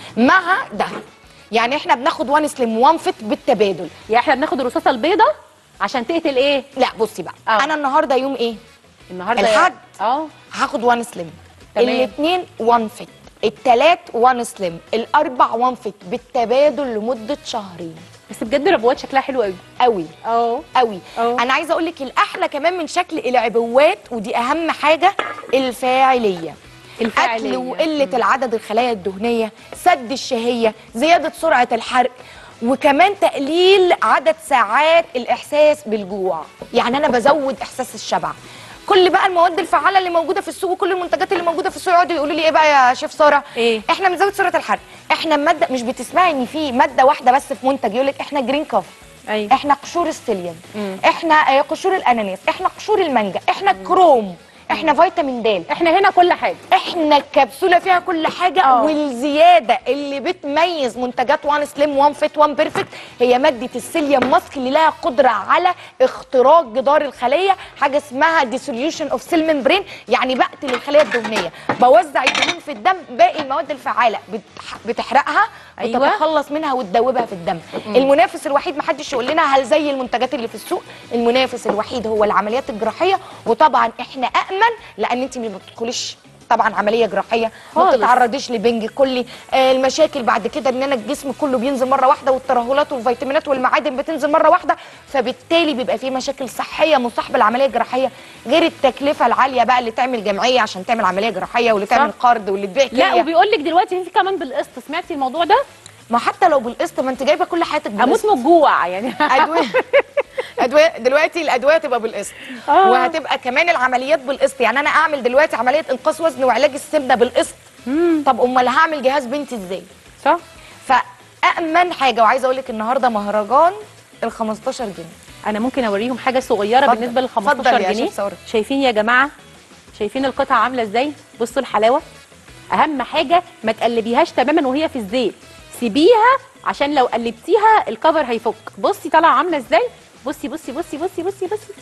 مع ده يعني احنا بناخد 1 سليم 1 فيت بالتبادل يعني احنا بناخد الرصاصه البيضه عشان تقتل ايه لا بصي بقى آه. انا النهارده يوم ايه النهارده الحد. اه هاخد 1 سليم تمام. الاثنين 1 فيت التلات 1 سليم الاربع 1 فيت بالتبادل لمده شهرين بس بجد ربوات شكلها حلو قوي قوي اه قوي أه. انا عايزه اقول لك الاحلى كمان من شكل العبوات ودي اهم حاجه الفاعليه الفاعلية. قتل وقله العدد الخلايا الدهنيه سد الشهيه زياده سرعه الحرق وكمان تقليل عدد ساعات الاحساس بالجوع يعني انا بزود احساس الشبع كل بقى المواد الفعاله اللي موجوده في السوق وكل المنتجات اللي موجوده في السوق يقعدوا يقولوا لي ايه بقى يا شيف ساره إيه؟ احنا بنزود سرعه الحرق احنا ماده مش بتسمعي ان في ماده واحده بس في منتج يقول لك احنا جرين كوفي ايوه احنا قشور السيليوم مم. احنا آه، قشور الاناناس احنا قشور المانجا احنا كروم احنا فيتامين د احنا هنا كل حاجه احنا الكبسوله فيها كل حاجه آه. والزياده اللي بتميز منتجات وان سليم وان فيت وان بيرفكت هي ماده السيليوم ماسك اللي لها قدره على اختراق جدار الخليه حاجه اسمها ديسوليوشن اوف سيل ممبرين يعني بقتل الخليه الدهنيه بوزع الدهون في الدم باقي المواد الفعاله بتح- بتحرقها أيوة. وتتخلص منها وتدوبها في الدم المنافس الوحيد محدش يقول لنا هل زي المنتجات اللي في السوق المنافس الوحيد هو العمليات الجراحيه وطبعا احنا امن لان انت ما بتدخليش طبعا عمليه جراحيه ما خالص. بتتعرضيش لبنج كلي آه المشاكل بعد كده ان انا الجسم كله بينزل مره واحده والترهلات والفيتامينات والمعادن بتنزل مره واحده فبالتالي بيبقى في مشاكل صحيه مصاحبه للعمليه الجراحيه غير التكلفه العاليه بقى اللي تعمل جمعيه عشان تعمل عمليه جراحيه واللي تعمل قرض واللي تبيع لا كليه وبيقول لك دلوقتي في كمان بالقسط سمعتي الموضوع ده ما حتى لو بالقسط ما انت جايبه كل حياتك اموت بالقسط من الجوع يعني ادويه ادويه دلوقتي الادويه تبقى بالقسط آه. وهتبقى كمان العمليات بالقسط يعني انا اعمل دلوقتي عمليه انقاص وزن وعلاج السمنه بالقسط طب امال هعمل جهاز بنتي ازاي صح فامن حاجه وعايزه اقول لك النهارده مهرجان ال 15 جنيه انا ممكن اوريهم حاجه صغيره اتفضل. بالنسبه لل اتفضل 15 يا جنيه شيف سارة. شايفين يا جماعه شايفين القطعه عامله ازاي بصوا الحلاوه اهم حاجه ما تقلبيهاش تماما وهي في الزيت سيبيها عشان لو قلبتيها الكفر هيفك بصي طالعه عامله ازاي بصي بصي بصي بصي بصي بصي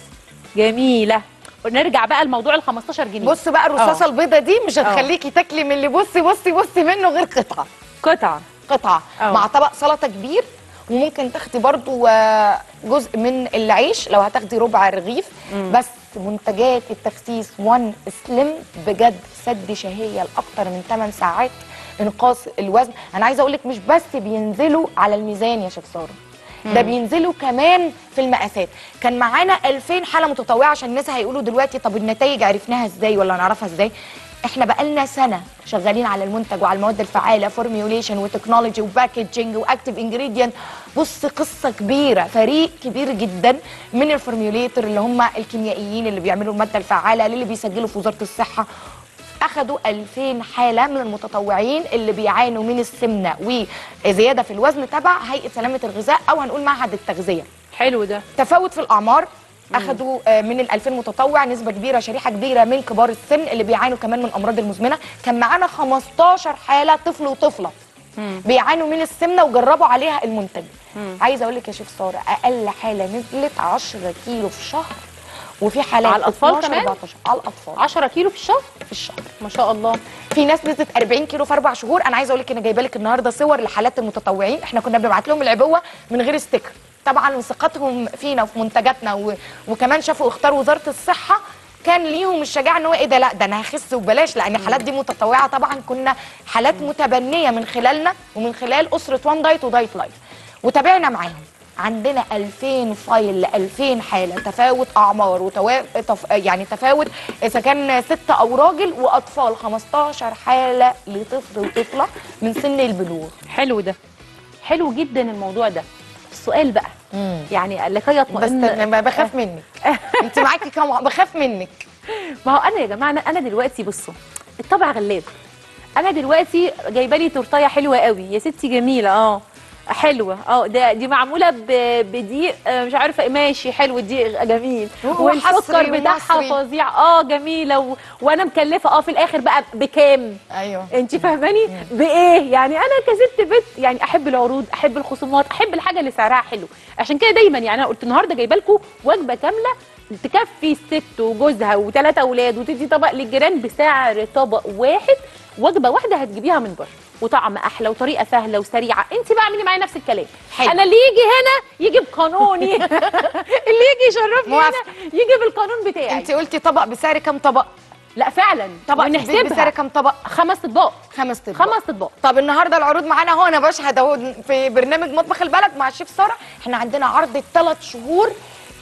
جميله نرجع بقى لموضوع ال 15 جنيه بص بقى الرصاصه آه. البيضه دي مش هتخليكي تاكلي من اللي بصي بصي بصي منه غير قطعه قطعه قطعه أه. مع طبق سلطه كبير وممكن تاخدي برضو آه، جزء من العيش لو هتاخدي ربع رغيف بس منتجات التخسيس وان سليم بجد سد شهيه لاكتر من 8 ساعات انقاص الوزن انا عايزه اقول لك مش بس بينزلوا على الميزان يا شيخ ساره ده بينزلوا كمان في المقاسات كان معانا 2000 حاله متطوعه عشان الناس هيقولوا دلوقتي طب النتائج عرفناها ازاي ولا نعرفها ازاي احنا بقالنا سنه شغالين على المنتج وعلى المواد الفعاله فورميوليشن وتكنولوجي وباكجينج واكتيف انجريدينت بص قصه كبيره فريق كبير جدا من الفورميوليتر اللي هم الكيميائيين اللي بيعملوا الماده الفعاله اللي بيسجلوا في وزاره الصحه اخدوا 2000 حاله من المتطوعين اللي بيعانوا من السمنه وزياده في الوزن تبع هيئه سلامه الغذاء او هنقول معهد التغذيه حلو ده تفاوت في الاعمار اخدوا آه، من ال 2000 متطوع نسبه كبيره شريحه كبيره من كبار السن اللي بيعانوا كمان من الامراض المزمنه كان معانا 15 حاله طفل وطفله بيعانوا من السمنه وجربوا عليها المنتج عايزه اقول لك يا شيف ساره اقل حاله نزلت 10 كيلو في شهر وفي حالات على الأطفال 12 كمان؟ 14 على الاطفال 10 كيلو في الشهر في الشهر ما شاء الله في ناس نزلت 40 كيلو في اربع شهور انا عايزه اقول لك انا جايبه لك النهارده صور لحالات المتطوعين احنا كنا بنبعت لهم العبوه من غير ستيكر طبعا وثقتهم فينا وفي منتجاتنا و... وكمان شافوا اختار وزاره الصحه كان ليهم الشجاعه ان هو ايه ده لا ده انا هخس وبلاش لان الحالات دي متطوعه طبعا كنا حالات متبنيه من خلالنا ومن خلال اسره وان دايت ودايت لايف وتابعنا معاهم عندنا 2000 فايل ل 2000 حاله تفاوت اعمار وتوا... تف... يعني تفاوت اذا كان ست او راجل واطفال 15 حاله لطفل وطفله من سن البلوغ حلو ده حلو جدا الموضوع ده السؤال بقى يعني لكي بس يطمئن أنا بخاف منك انت معاكي كام بخاف منك ما هو انا يا جماعه انا انا دلوقتي بصوا الطبع غلاب انا دلوقتي جايبه لي تورتايه حلوه قوي يا ستي جميله اه حلوه اه ده دي معموله ب- بدقيق آه، مش عارفه إيه، ماشي حلو الدقيق جميل وحصري والسكر بتاعها ومصري. فظيع اه جميله و... وانا مكلفه اه في الاخر بقى بكام ايوه انت فاهماني بايه يعني انا كست بيت يعني احب العروض احب الخصومات احب الحاجه اللي سعرها حلو عشان كده دايما يعني انا قلت النهارده جايبه لكم وجبه كامله تكفي الست وجوزها وثلاثه اولاد وتدي طبق للجيران بسعر طبق واحد وجبه واحده هتجيبيها من بره وطعم احلى وطريقه سهله وسريعه انت بقى اعملي معايا نفس الكلام حلو. انا اللي يجي هنا يجي بقانوني اللي يجي يشرفني هنا موافقة. يجي بالقانون بتاعي انت قلتي طبق بسعر كام طبق لا فعلا طبق في البيت بسعر ونحسبها كام طبق خمس اطباق خمس طبق خمس اطباق طب النهارده العروض معانا اهو انا بشهد اهو في برنامج مطبخ البلد مع الشيف ساره احنا عندنا عرض الثلاث شهور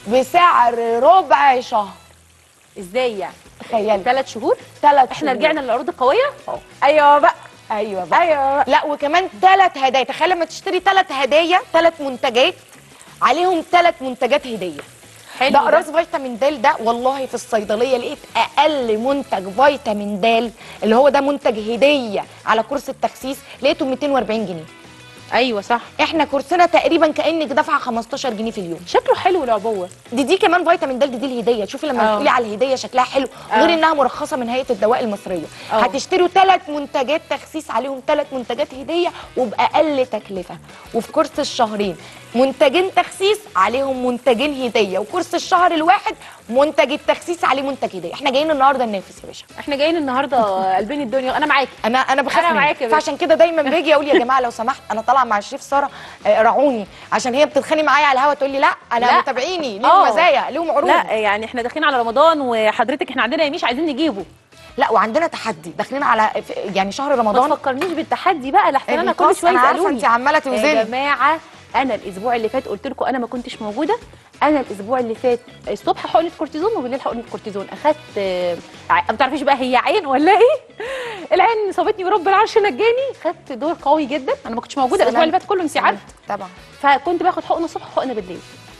بسعر ربع شهر ازاي يعني تخيلي ثلاث شهور ثلاث احنا رجعنا للعروض القويه ايوه بقى ايوه بقى ايوه بقى لا وكمان ثلاث هدايا تخيل لما تشتري ثلاث هدايا ثلاث منتجات عليهم ثلاث منتجات هديه حلو ده قراص فيتامين د ده والله في الصيدليه لقيت اقل منتج فيتامين د اللي هو ده منتج هديه على كورس التخسيس لقيته 240 جنيه ايوه صح احنا كورسنا تقريبا كانك دافعه 15 جنيه في اليوم شكله حلو العبوه دي دي كمان فيتامين د دي الهديه شوفي لما آه. تقولي على الهديه شكلها حلو آه. غير انها مرخصه من هيئه الدواء المصريه آه. هتشتروا ثلاث منتجات تخسيس عليهم ثلاث منتجات هديه وباقل تكلفه وفي كورس الشهرين منتجين تخسيس عليهم منتجين هديه وكورس الشهر الواحد منتج التخسيس عليه منتج هديه احنا جايين النهارده ننافس يا باشا احنا جايين النهارده قلبين الدنيا انا معاكي انا انا بخاف أنا منك. معاك يا باشا. فعشان كده دايما باجي اقول يا جماعه لو سمحت انا طالعه مع الشيف ساره آه، راعوني عشان هي بتتخانق معايا على الهوا تقول لي لا انا لا. متابعيني ليهم آه. مزايا ليهم عروض لا يعني احنا داخلين على رمضان وحضرتك احنا عندنا يميش عايزين نجيبه لا وعندنا تحدي داخلين على ف- يعني شهر ما رمضان تفكرنيش بالتحدي بقى لحسن انا كل القص- شويه انا عارفه يسالوني انت عماله يا توزني جماعه انا الاسبوع اللي فات قلت لكم انا ما كنتش موجوده انا الاسبوع اللي فات الصبح حقنه كورتيزون وبالليل حقنه كورتيزون اخدت آه، ع- ما تعرفيش بقى هي عين ولا ايه العين صابتني ورب العرش نجاني خدت دور قوي جدا انا ما كنتش موجوده الاسبوع اللي فات كله انت عارفه طبعا فكنت باخد حقنه الصبح وحقنه بالليل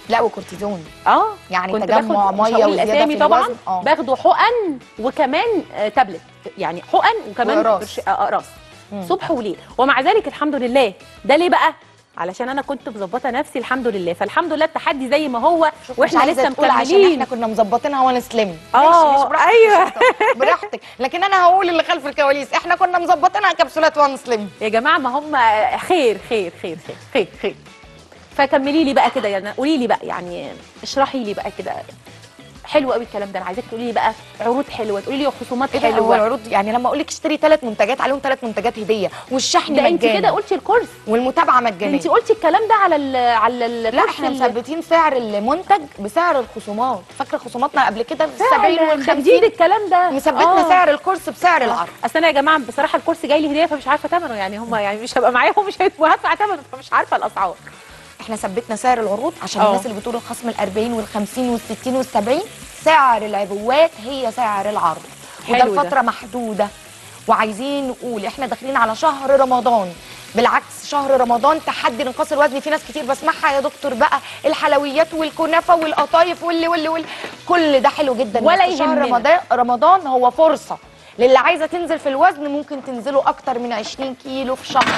لا وكورتيزون اه يعني كنت تجمع باخد مش ميه هقول وزياده الاسامي في طبعا الوزن اه باخده حقن وكمان آه، تابلت يعني حقن وكمان وأقراص. برش- آه، اقراص مم. صبح وليل ومع ذلك الحمد لله ده ليه بقى علشان انا كنت مظبطه نفسي الحمد لله فالحمد لله التحدي زي ما هو شوف واحنا مش عايزة لسه تقول عشان مكملين احنا كنا مظبطينها وانا سليم آه، ماشي، مش براحتك أيوة. مش براحتك، براحتك لكن انا هقول اللي خلف الكواليس احنا كنا مظبطينها كبسولات وانا سليم يا جماعه ما هم خير خير خير خير خير خير فكملي لي بقى كده يعني قولي لي بقى يعني اشرحي لي بقى كده حلو قوي الكلام ده انا عايزاك تقولي لي بقى عروض حلوه تقولي لي خصومات ايه ده هو حلوه العروض يعني لما اقول لك اشتري ثلاث منتجات عليهم ثلاث منتجات هديه والشحن ده انت مجاني كده قلتي الكورس والمتابعه مجانيه انت قلتي الكلام ده على ال على ال لا احنا مثبتين سعر المنتج بسعر الخصومات فاكره خصوماتنا قبل كده في 70 وال جديد 50 الكلام ده مثبتنا آه. سعر الكورس بسعر العرض اصل انا يا جماعه بصراحه الكورس جاي لي هديه فمش عارفه ثمنه يعني هم يعني مش هبقى معاهم مش هيبقوا هدفع ثمنه فمش عارفه الاسعار احنا ثبتنا سعر العروض عشان اه. الناس اللي بتقول الخصم ال 40 وال 50 وال 60 وال 70 سعر العبوات هي سعر العرض وده حلو ده. لفتره محدوده وعايزين نقول احنا داخلين على شهر رمضان بالعكس شهر رمضان تحدي لانقاص الوزن في ناس كتير بسمعها يا دكتور بقى الحلويات والكنافه والقطايف واللي واللي واللي كل ده حلو جدا ولا بس شهر يهمنا. رمضان رمضان هو فرصه للي عايزه تنزل في الوزن ممكن تنزلوا اكتر من 20 كيلو في شهر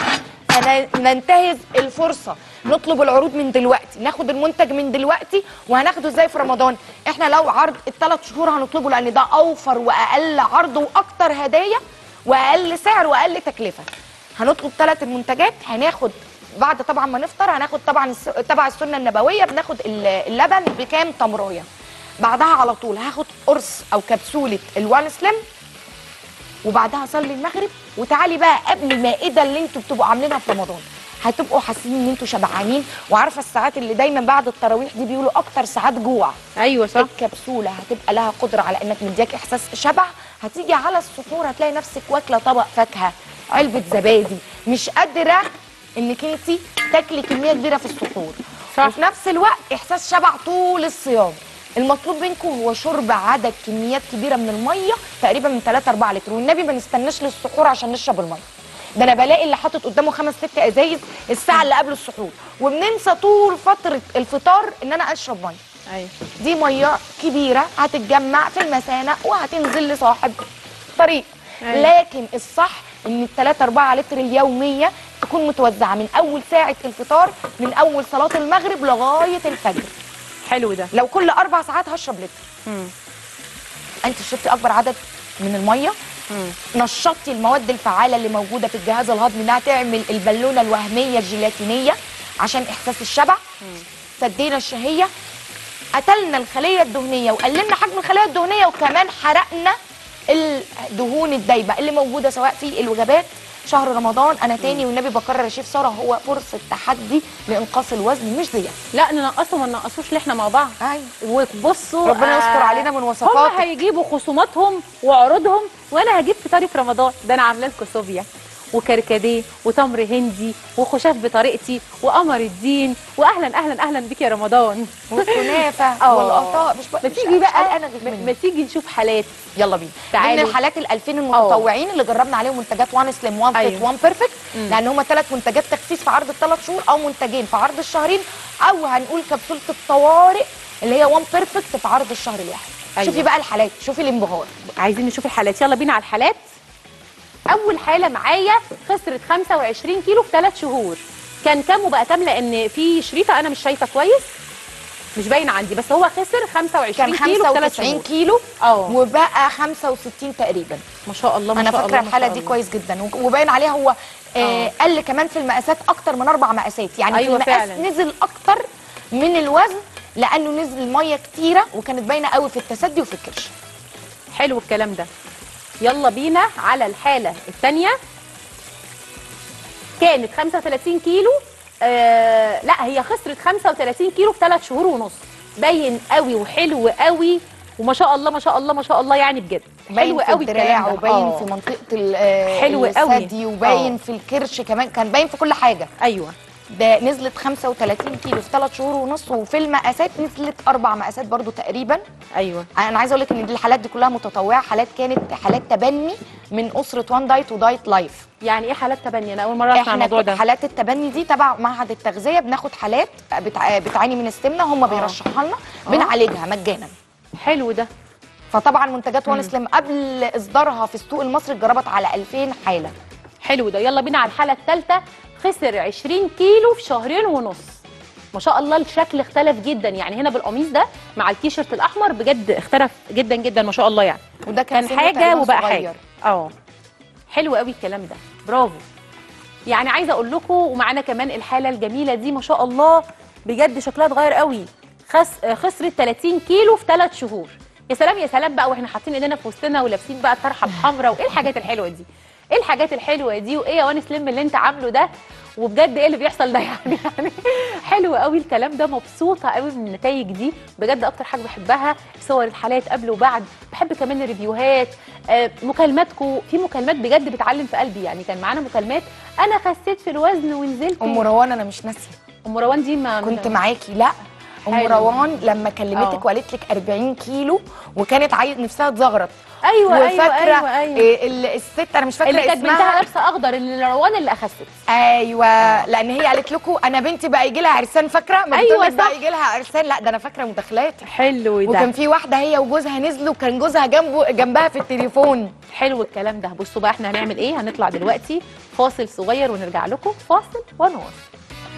فننتهز الفرصه نطلب العروض من دلوقتي ناخد المنتج من دلوقتي وهناخده ازاي في رمضان احنا لو عرض الثلاث شهور هنطلبه لان ده اوفر واقل عرض واكتر هدايا واقل سعر واقل تكلفه هنطلب ثلاث المنتجات هناخد بعد طبعا ما نفطر هناخد طبعا الس- تبع السنه النبويه بناخد ال- اللبن بكام تمرايه بعدها على طول هاخد قرص او كبسوله الوان سليم وبعدها اصلي المغرب وتعالي بقى قبل المائده اللي انتوا بتبقوا عاملينها في رمضان هتبقوا حاسين ان انتوا شبعانين وعارفه الساعات اللي دايما بعد التراويح دي بيقولوا اكتر ساعات جوع ايوه صح الكبسوله هتبقى لها قدره على انك مدياك احساس شبع هتيجي على السحور هتلاقي نفسك واكله طبق فاكهه علبه زبادي مش قادره انك انت تاكلي كميه كبيره في السحور صح. وفي نفس الوقت احساس شبع طول الصيام المطلوب منكم هو شرب عدد كميات كبيره من الميه تقريبا من 3 4 لتر والنبي ما نستناش للسحور عشان نشرب الميه ده انا بلاقي اللي حاطط قدامه خمس ست ازايز الساعه اللي قبل السحور وبننسى طول فتره الفطار ان انا اشرب ميه ايوه دي ميه كبيره هتتجمع في المثانه وهتنزل لصاحب طريق أيوة. لكن الصح ان الثلاثة 4 لتر اليوميه تكون متوزعه من اول ساعه الفطار من اول صلاه المغرب لغايه الفجر حلو ده لو كل اربع ساعات هشرب لتر مم. انت شربتي اكبر عدد من الميه مم. نشطتي المواد الفعاله اللي موجوده في الجهاز الهضمي انها تعمل البالونه الوهميه الجيلاتينيه عشان احساس الشبع سدينا الشهيه قتلنا الخليه الدهنيه وقللنا حجم الخليه الدهنيه وكمان حرقنا الدهون الدايبه اللي موجوده سواء في الوجبات شهر رمضان انا تاني والنبي بكرر يا شيف ساره هو فرصه تحدي لانقاص الوزن مش زياده لا ننقصه ما ننقصوش اللي احنا مع بعض ايوه وبصوا ربنا يستر علينا من هم وصفاتك. هيجيبوا خصوماتهم وعروضهم وانا هجيب فطاري في رمضان ده انا عامله لكم صوبيا وكركديه وتمر هندي وخشاف بطريقتي وقمر الدين واهلا اهلا اهلا بك يا رمضان والكنافه آه. والقطاء مش ما مش- تيجي مش بقى انا غير ما- منك. ما تيجي نشوف حالات يلا بينا تعالوا. من الحالات ال 2000 المتطوعين اللي جربنا عليهم منتجات وان سليم وان فيت أيوة. وان بيرفكت لان هم ثلاث منتجات تخسيس في عرض الثلاث شهور او منتجين في عرض الشهرين او هنقول كبسوله الطوارئ اللي هي وان بيرفكت في عرض الشهر الواحد أيوة. شوفي بقى الحالات شوفي الانبهار عايزين نشوف الحالات يلا بينا على الحالات اول حاله معايا خسرت 25 كيلو في 3 شهور كان كام وبقى كام لان في شريطه انا مش شايفه كويس مش باين عندي بس هو خسر 25 كان كيلو في 3 95 شهور كيلو اه وبقى 65 تقريبا ما شاء الله ما انا شاء فاكره الله، ما الحاله شاء دي الله. كويس جدا و- وباين عليها هو آه آه. قل كمان في المقاسات اكتر من اربع مقاسات يعني أيوة في المقاس فعلا. نزل اكتر من الوزن لانه نزل ميه كتيره وكانت باينه قوي في التسدي وفي الكرش حلو الكلام ده يلا بينا على الحاله الثانيه كانت 35 كيلو آه لا هي خسرت 35 كيلو في 3 شهور ونص باين قوي وحلو قوي وما شاء الله ما شاء الله ما شاء الله يعني بجد باين حلو في قوي الدراع الكلام ده. وباين آه. في منطقه ال- آه، حلو قوي. الثدي وباين آه. في الكرش كمان كان باين في كل حاجه ايوه ده نزلت 35 كيلو في 3 شهور ونص وفي المقاسات نزلت اربع مقاسات برضو تقريبا ايوه انا عايزه اقول لك ان دي الحالات دي كلها متطوعه حالات كانت حالات تبني من اسره وان دايت ودايت لايف يعني ايه حالات تبني انا اول مره اسمع الموضوع ده حالات التبني دي تبع معهد التغذيه بناخد حالات بتع... بتعاني من السمنه هم بيرشحوها لنا بنعالجها مجانا حلو ده فطبعا منتجات وان سليم قبل اصدارها في السوق المصري اتجربت على 2000 حاله حلو ده يلا بينا على الحاله الثالثه خسر 20 كيلو في شهرين ونص ما شاء الله الشكل اختلف جدا يعني هنا بالقميص ده مع التيشيرت الاحمر بجد اختلف جدا جدا ما شاء الله يعني وده كان, كان سنه حاجه تقريباً وبقى صغير. حاجه اه حلو قوي الكلام ده برافو يعني عايزه اقول لكم ومعانا كمان الحاله الجميله دي ما شاء الله بجد شكلها اتغير قوي خس... خسرت 30 كيلو في 3 شهور يا سلام يا سلام بقى واحنا حاطين ايدينا في وسطنا ولابسين بقى الطرحه الحمراء وايه الحاجات الحلوه دي ايه الحاجات الحلوه دي وايه يا وان سليم اللي انت عامله ده وبجد ايه اللي بيحصل ده يعني يعني حلو قوي الكلام ده مبسوطه قوي من النتائج دي بجد اكتر حاجه بحبها صور الحالات قبل وبعد بحب كمان الريفيوهات آه، مكالماتكم في مكالمات بجد بتعلم في قلبي يعني كان معانا مكالمات انا خسيت في الوزن ونزلت ام روان انا مش ناسيه ام روان دي ما كنت معاكي لا ام حلو. روان لما كلمتك آه. وقالت لك 40 كيلو وكانت عايز نفسها تزغرط ايوه ايوه وفاكره ايوه, أيوة. إيه ال- الست انا مش فاكره اللي كانت بنتها اسمها لابسه اخضر اللي روان اللي اخست ايوه لان هي قالت لكم انا بنتي بقى يجي لها عرسان فاكره ما أيوة بتقولك بقى صح. يجي لها عرسان لا ده انا فاكره مداخلات حلو وكان في واحده هي وجوزها نزلوا كان جوزها جنبه جنبها في التليفون حلو الكلام ده بصوا بقى احنا هنعمل ايه هنطلع دلوقتي فاصل صغير ونرجع لكم فاصل ونواصل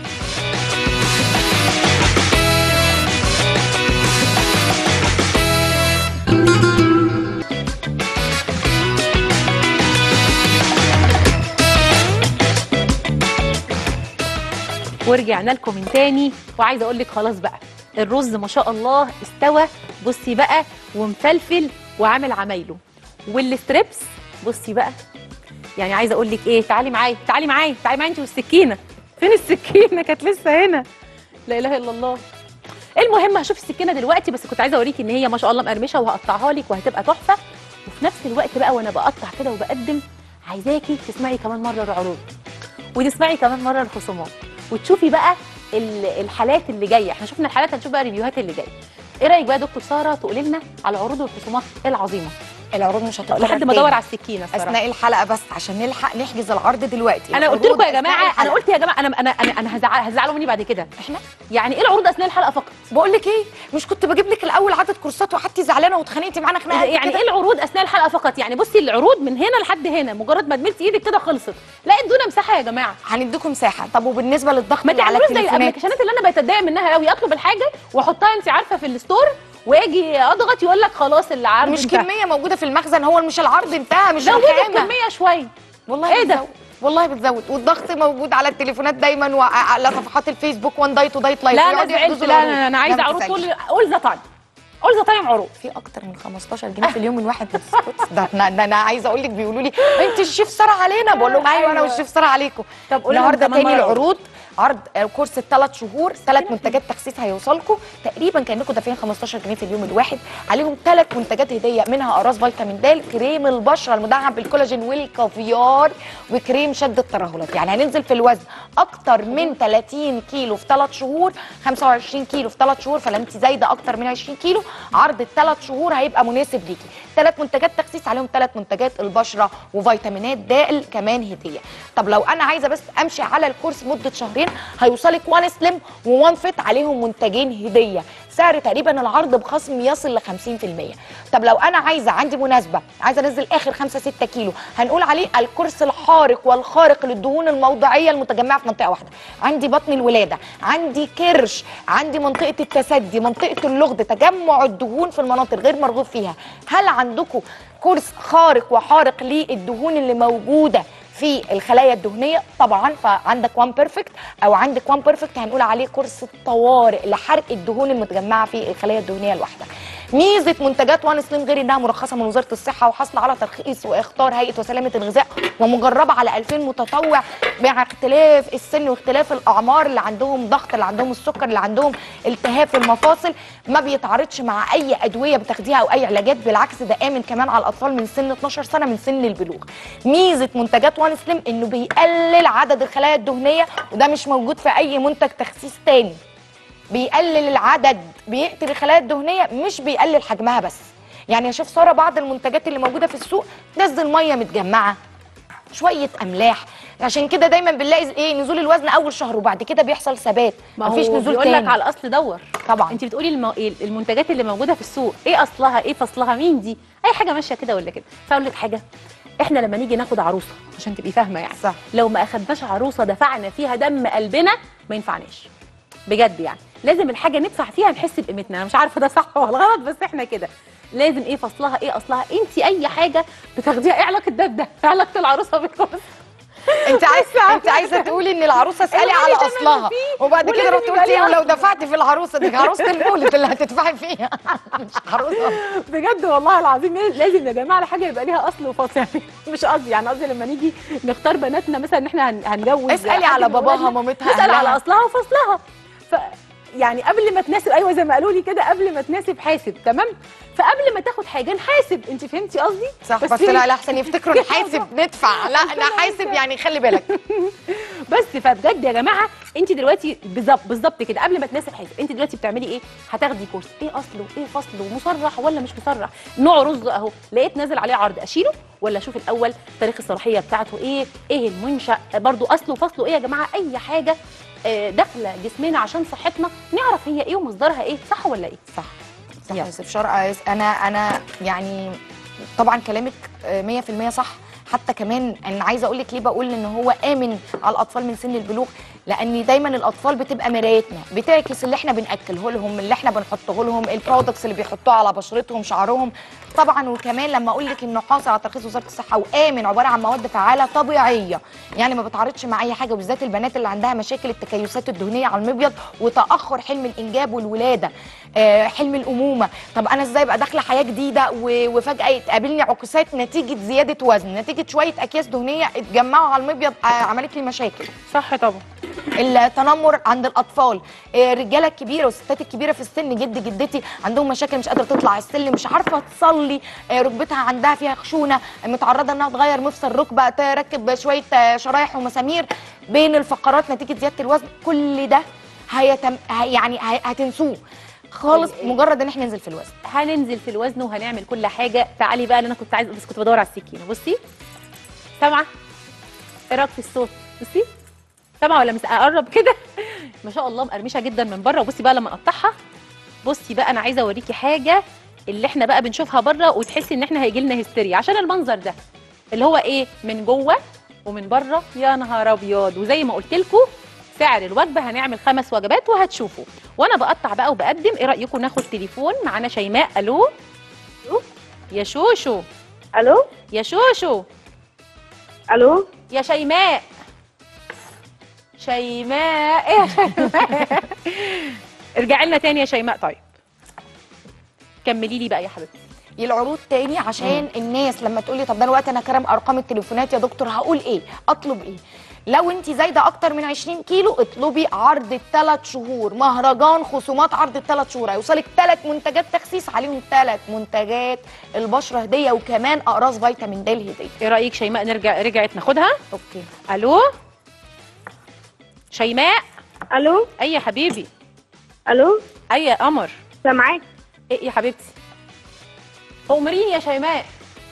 ورجعنا لكم من تاني وعايزه اقول لك خلاص بقى الرز ما شاء الله استوى بصي بقى ومفلفل وعامل عمايله والستريبس بصي بقى يعني عايزه اقول لك ايه تعالي معايا تعالي معايا تعالي معايا انت والسكينه فين السكينه كانت لسه هنا لا اله الا الله المهم هشوف السكينه دلوقتي بس كنت عايزه اوريكي ان هي ما شاء الله مقرمشه وهقطعها لك وهتبقى تحفه وفي نفس الوقت بقى وانا بقطع كده وبقدم عايزاكي تسمعي كمان مره العروض وتسمعي كمان مره الخصومات وتشوفي بقى ال- الحالات اللي جايه احنا شفنا الحالات هنشوف بقى الريفيوهات اللي جايه ايه رايك بقى يا دكتور ساره تقولي لنا على العروض والخصومات العظيمه العروض مش هتتكرر لحد ما تاني. ادور على السكينه الصراحه اثناء الحلقه بس عشان نلحق نحجز العرض دلوقتي انا قلت لكم يا العروض جماعه أثناء انا الحلقة. قلت يا جماعه انا انا انا, أنا هزعل هزعلوا مني بعد كده احنا يعني ايه العروض اثناء الحلقه فقط بقول لك ايه مش كنت بجيب لك الاول عدد كورسات وحدتي زعلانه واتخانقتي معانا خناقه قد يعني كده؟ ايه العروض اثناء الحلقه فقط يعني بصي العروض من هنا لحد هنا مجرد ما تملتي ايدك كده خلصت لا ادونا مساحه يا جماعه هنديكم مساحه طب وبالنسبه للضغط ما اللي على تعملوش زي التليفونات الابلكيشنات اللي انا بقيت اتضايق منها قوي اطلب الحاجه واحطها انت عارفه في الستور واجي اضغط يقول لك خلاص العرض مش انتهى. عنده موجوده في المخزن هو مش العرض انتهى مش زودي الخامه الكميه شويه والله إيه ده؟ بتزود. والله بتزود والضغط موجود على التليفونات دايما وعلى صفحات الفيسبوك وان دايت ودايت لايف لا انا ويقعدوا زعلت يحجزوا لا العروض. انا, أنا لا، عايزه ما عروض تزعلش. كل اول ذا تايم اول ذا تايم عروض في اكتر من 15 جنيه في اليوم الواحد ما تسكتش ده انا ده انا عايزه اقول لك بيقولوا لي انت الشيف ساره علينا بقول لهم ايوه انا أيوة. والشيف ساره عليكم طب قولي لهم النهارده كمان تاني مرة. العروض عرض آه، كورس الثلاث شهور ثلاث منتجات تخسيس هيوصلكم تقريبا كانكم دافعين 15 جنيه في اليوم الواحد عليهم ثلاث منتجات هديه منها اقراص فيتامين د كريم البشره المدعم بالكولاجين والكافيار وكريم شد الترهلات يعني هننزل في الوزن اكتر من 30 كيلو في ثلاث شهور 25 كيلو في ثلاث شهور فلا انت زايده اكتر من 20 كيلو عرض الثلاث شهور هيبقى مناسب ليكي ثلاث منتجات تخسيس عليهم ثلاث منتجات البشره وفيتامينات د كمان هديه طب لو انا عايزه بس امشي على الكورس مده شهرين هيوصلك وان سليم ووان فيت عليهم منتجين هديه سعر تقريبا العرض بخصم يصل ل 50% طب لو انا عايزه عندي مناسبه عايزه انزل اخر 5 6 كيلو هنقول عليه الكورس الحارق والخارق للدهون الموضعيه المتجمعه في منطقه واحده عندي بطن الولاده عندي كرش عندي منطقه التسدي منطقه اللغد تجمع الدهون في المناطق غير مرغوب فيها هل عندكم كورس خارق وحارق للدهون اللي موجوده في الخلايا الدهنيه طبعا فعندك وان بيرفكت او عندك وان بيرفكت هنقول عليه كورس الطوارئ لحرق الدهون المتجمعه في الخلايا الدهنيه الواحده ميزه منتجات وان سليم غير انها مرخصه من وزاره الصحه وحاصله على ترخيص واختار هيئه وسلامه الغذاء ومجربه على 2000 متطوع مع اختلاف السن واختلاف الاعمار اللي عندهم ضغط اللي عندهم السكر اللي عندهم التهاب في المفاصل ما بيتعارضش مع اي ادويه بتاخديها او اي علاجات بالعكس ده امن كمان على الاطفال من سن 12 سنه من سن البلوغ ميزه منتجات وان سليم انه بيقلل عدد الخلايا الدهنيه وده مش موجود في اي منتج تخسيس تاني بيقلل العدد بيقتل الخلايا الدهنيه مش بيقلل حجمها بس يعني اشوف ساره بعض المنتجات اللي موجوده في السوق تنزل ميه متجمعه شويه املاح عشان كده دايما بنلاقي ايه نزول الوزن اول شهر وبعد كده بيحصل ثبات ما مفيش هو نزول بيقول تاني لك على الاصل دور طبعا انت بتقولي الم... المنتجات اللي موجوده في السوق ايه اصلها ايه فصلها مين دي اي حاجه ماشيه كده ولا كده فاقول لك حاجه احنا لما نيجي ناخد عروسه عشان تبقي فاهمه يعني صح. لو ما اخدناش عروسه دفعنا فيها دم قلبنا ما ينفعناش بجد يعني لازم الحاجه ندفع فيها نحس بقيمتنا انا مش عارفه ده صح ولا غلط بس احنا كده لازم ايه فصلها ايه اصلها انت اي حاجه بتاخديها ايه علاقه ده بده إيه علاقه العروسه بالجواز انت عايز بس عارفة. انت عايزه تقولي ان العروسه اسالي الغالي على تمن اصلها فيه، وبعد كده ولازم رحت يبقى قلتي ليها ولو أصل. دفعتي في العروسه دي عروسه المولد اللي هتدفعي فيها مش عروسه بجد والله العظيم لازم يا جماعه الحاجه يبقى ليها اصل وفصل يعني مش قصدي يعني قصدي لما نيجي نختار بناتنا مثلا ان احنا هن- هنجوز اسالي حد على من باباها ولادنا، مامتها نسال على أهلها. اصلها وفصلها ف يعني قبل ما تناسب ايوه زي ما قالوا لي كده قبل ما تناسب حاسب تمم فقبل ما تاخد حاجه نحاسب انت فهمتي قصدي صح بس في- لا لا احسن يفتكروا نحاسب ندفع لا نحاسب يعني خلي بالك بس فبجد يا جماعه انت دلوقتي بالظبط بالظبط كده قبل ما تناسب حاجه انت دلوقتي بتعملي ايه هتاخدي كورس ايه اصله ايه فصله مصرح ولا مش مصرح نوع رز اهو لقيت نازل عليه عرض اشيله ولا اشوف الاول تاريخ الصلاحيه بتاعته ايه ايه المنشا برضو اصله وفصله ايه يا جماعه اي حاجه آه، داخله جسمنا عشان صحتنا نعرف هي ايه ومصدرها ايه صح ولا ايه صح صح يلا. يا يوسف شرق انا انا يعني طبعا كلامك آه، 100% صح حتى كمان انا عايزه اقول لك ليه بقول ان هو امن على الاطفال من سن البلوغ لان دايما الاطفال بتبقى مرايتنا بتعكس اللي احنا بناكله لهم اللي احنا بنحطه لهم البرودكتس اللي بيحطوها على بشرتهم شعرهم طبعا وكمان لما اقول لك انه حاصل على ترخيص وزاره الصحه وامن عباره عن مواد فعاله طبيعيه يعني ما بتعرضش مع اي حاجه وبالذات البنات اللي عندها مشاكل التكيسات الدهنيه على المبيض وتاخر حلم الانجاب والولاده آه، حلم الامومه طب انا ازاي ابقى داخله حياه جديده و- وفجاه يتقابلني عكوسات نتيجه زياده وزن نتيجه شويه اكياس دهنيه اتجمعوا على المبيض آه، عملت لي مشاكل صح طبعا التنمر عند الاطفال آه، الرجاله الكبيره والستات الكبيره في السن جد جدتي عندهم مشاكل مش قادره تطلع السلم مش عارفه تصلي آه، ركبتها عندها فيها خشونه متعرضه انها تغير مفصل ركبه تركب شويه آه، شرايح ومسامير بين الفقرات نتيجه زياده الوزن كل ده هيتم هي- يعني هي- هتنسوه خالص ال- مجرد ان احنا ننزل في الوزن هننزل في الوزن وهنعمل كل حاجه تعالي بقى اللي انا كنت عايزه بس كنت بدور على السكينه بصي سامعه ايه رايك في الصوت بصي سامعه ولا مس اقرب كده ما شاء الله مقرمشه جدا من بره وبصي بقى لما نقطعها بصي بقى انا عايزه اوريكي حاجه اللي احنا بقى بنشوفها بره وتحسي ان احنا هيجي لنا هستيريا عشان المنظر ده اللي هو ايه من جوه ومن بره يا نهار ابيض وزي ما قلت لكم سعر الوجبه هنعمل خمس وجبات وهتشوفوا وانا بقطع بقى وبقدم ايه رايكم ناخد تليفون معانا شيماء الو ألو؟ يا شوشو الو يا شوشو الو يا شيماء شيماء ايه يا شيماء ارجعي لنا تاني يا شيماء طيب كملي لي بقى يا حبيبتي العروض تاني عشان الناس لما تقول لي طب ده الوقت انا كرم ارقام التليفونات يا دكتور هقول ايه اطلب ايه لو انت زايده اكتر من 20 كيلو اطلبي عرض الثلاث شهور مهرجان خصومات عرض الثلاث شهور هيوصلك ثلاث منتجات تخسيس عليهم ثلاث منتجات البشره هديه وكمان اقراص فيتامين د هديه ايه رايك شيماء نرجع رجعت ناخدها اوكي الو شيماء الو اي يا حبيبي الو اي يا قمر سامعاك ايه يا حبيبتي امريني يا شيماء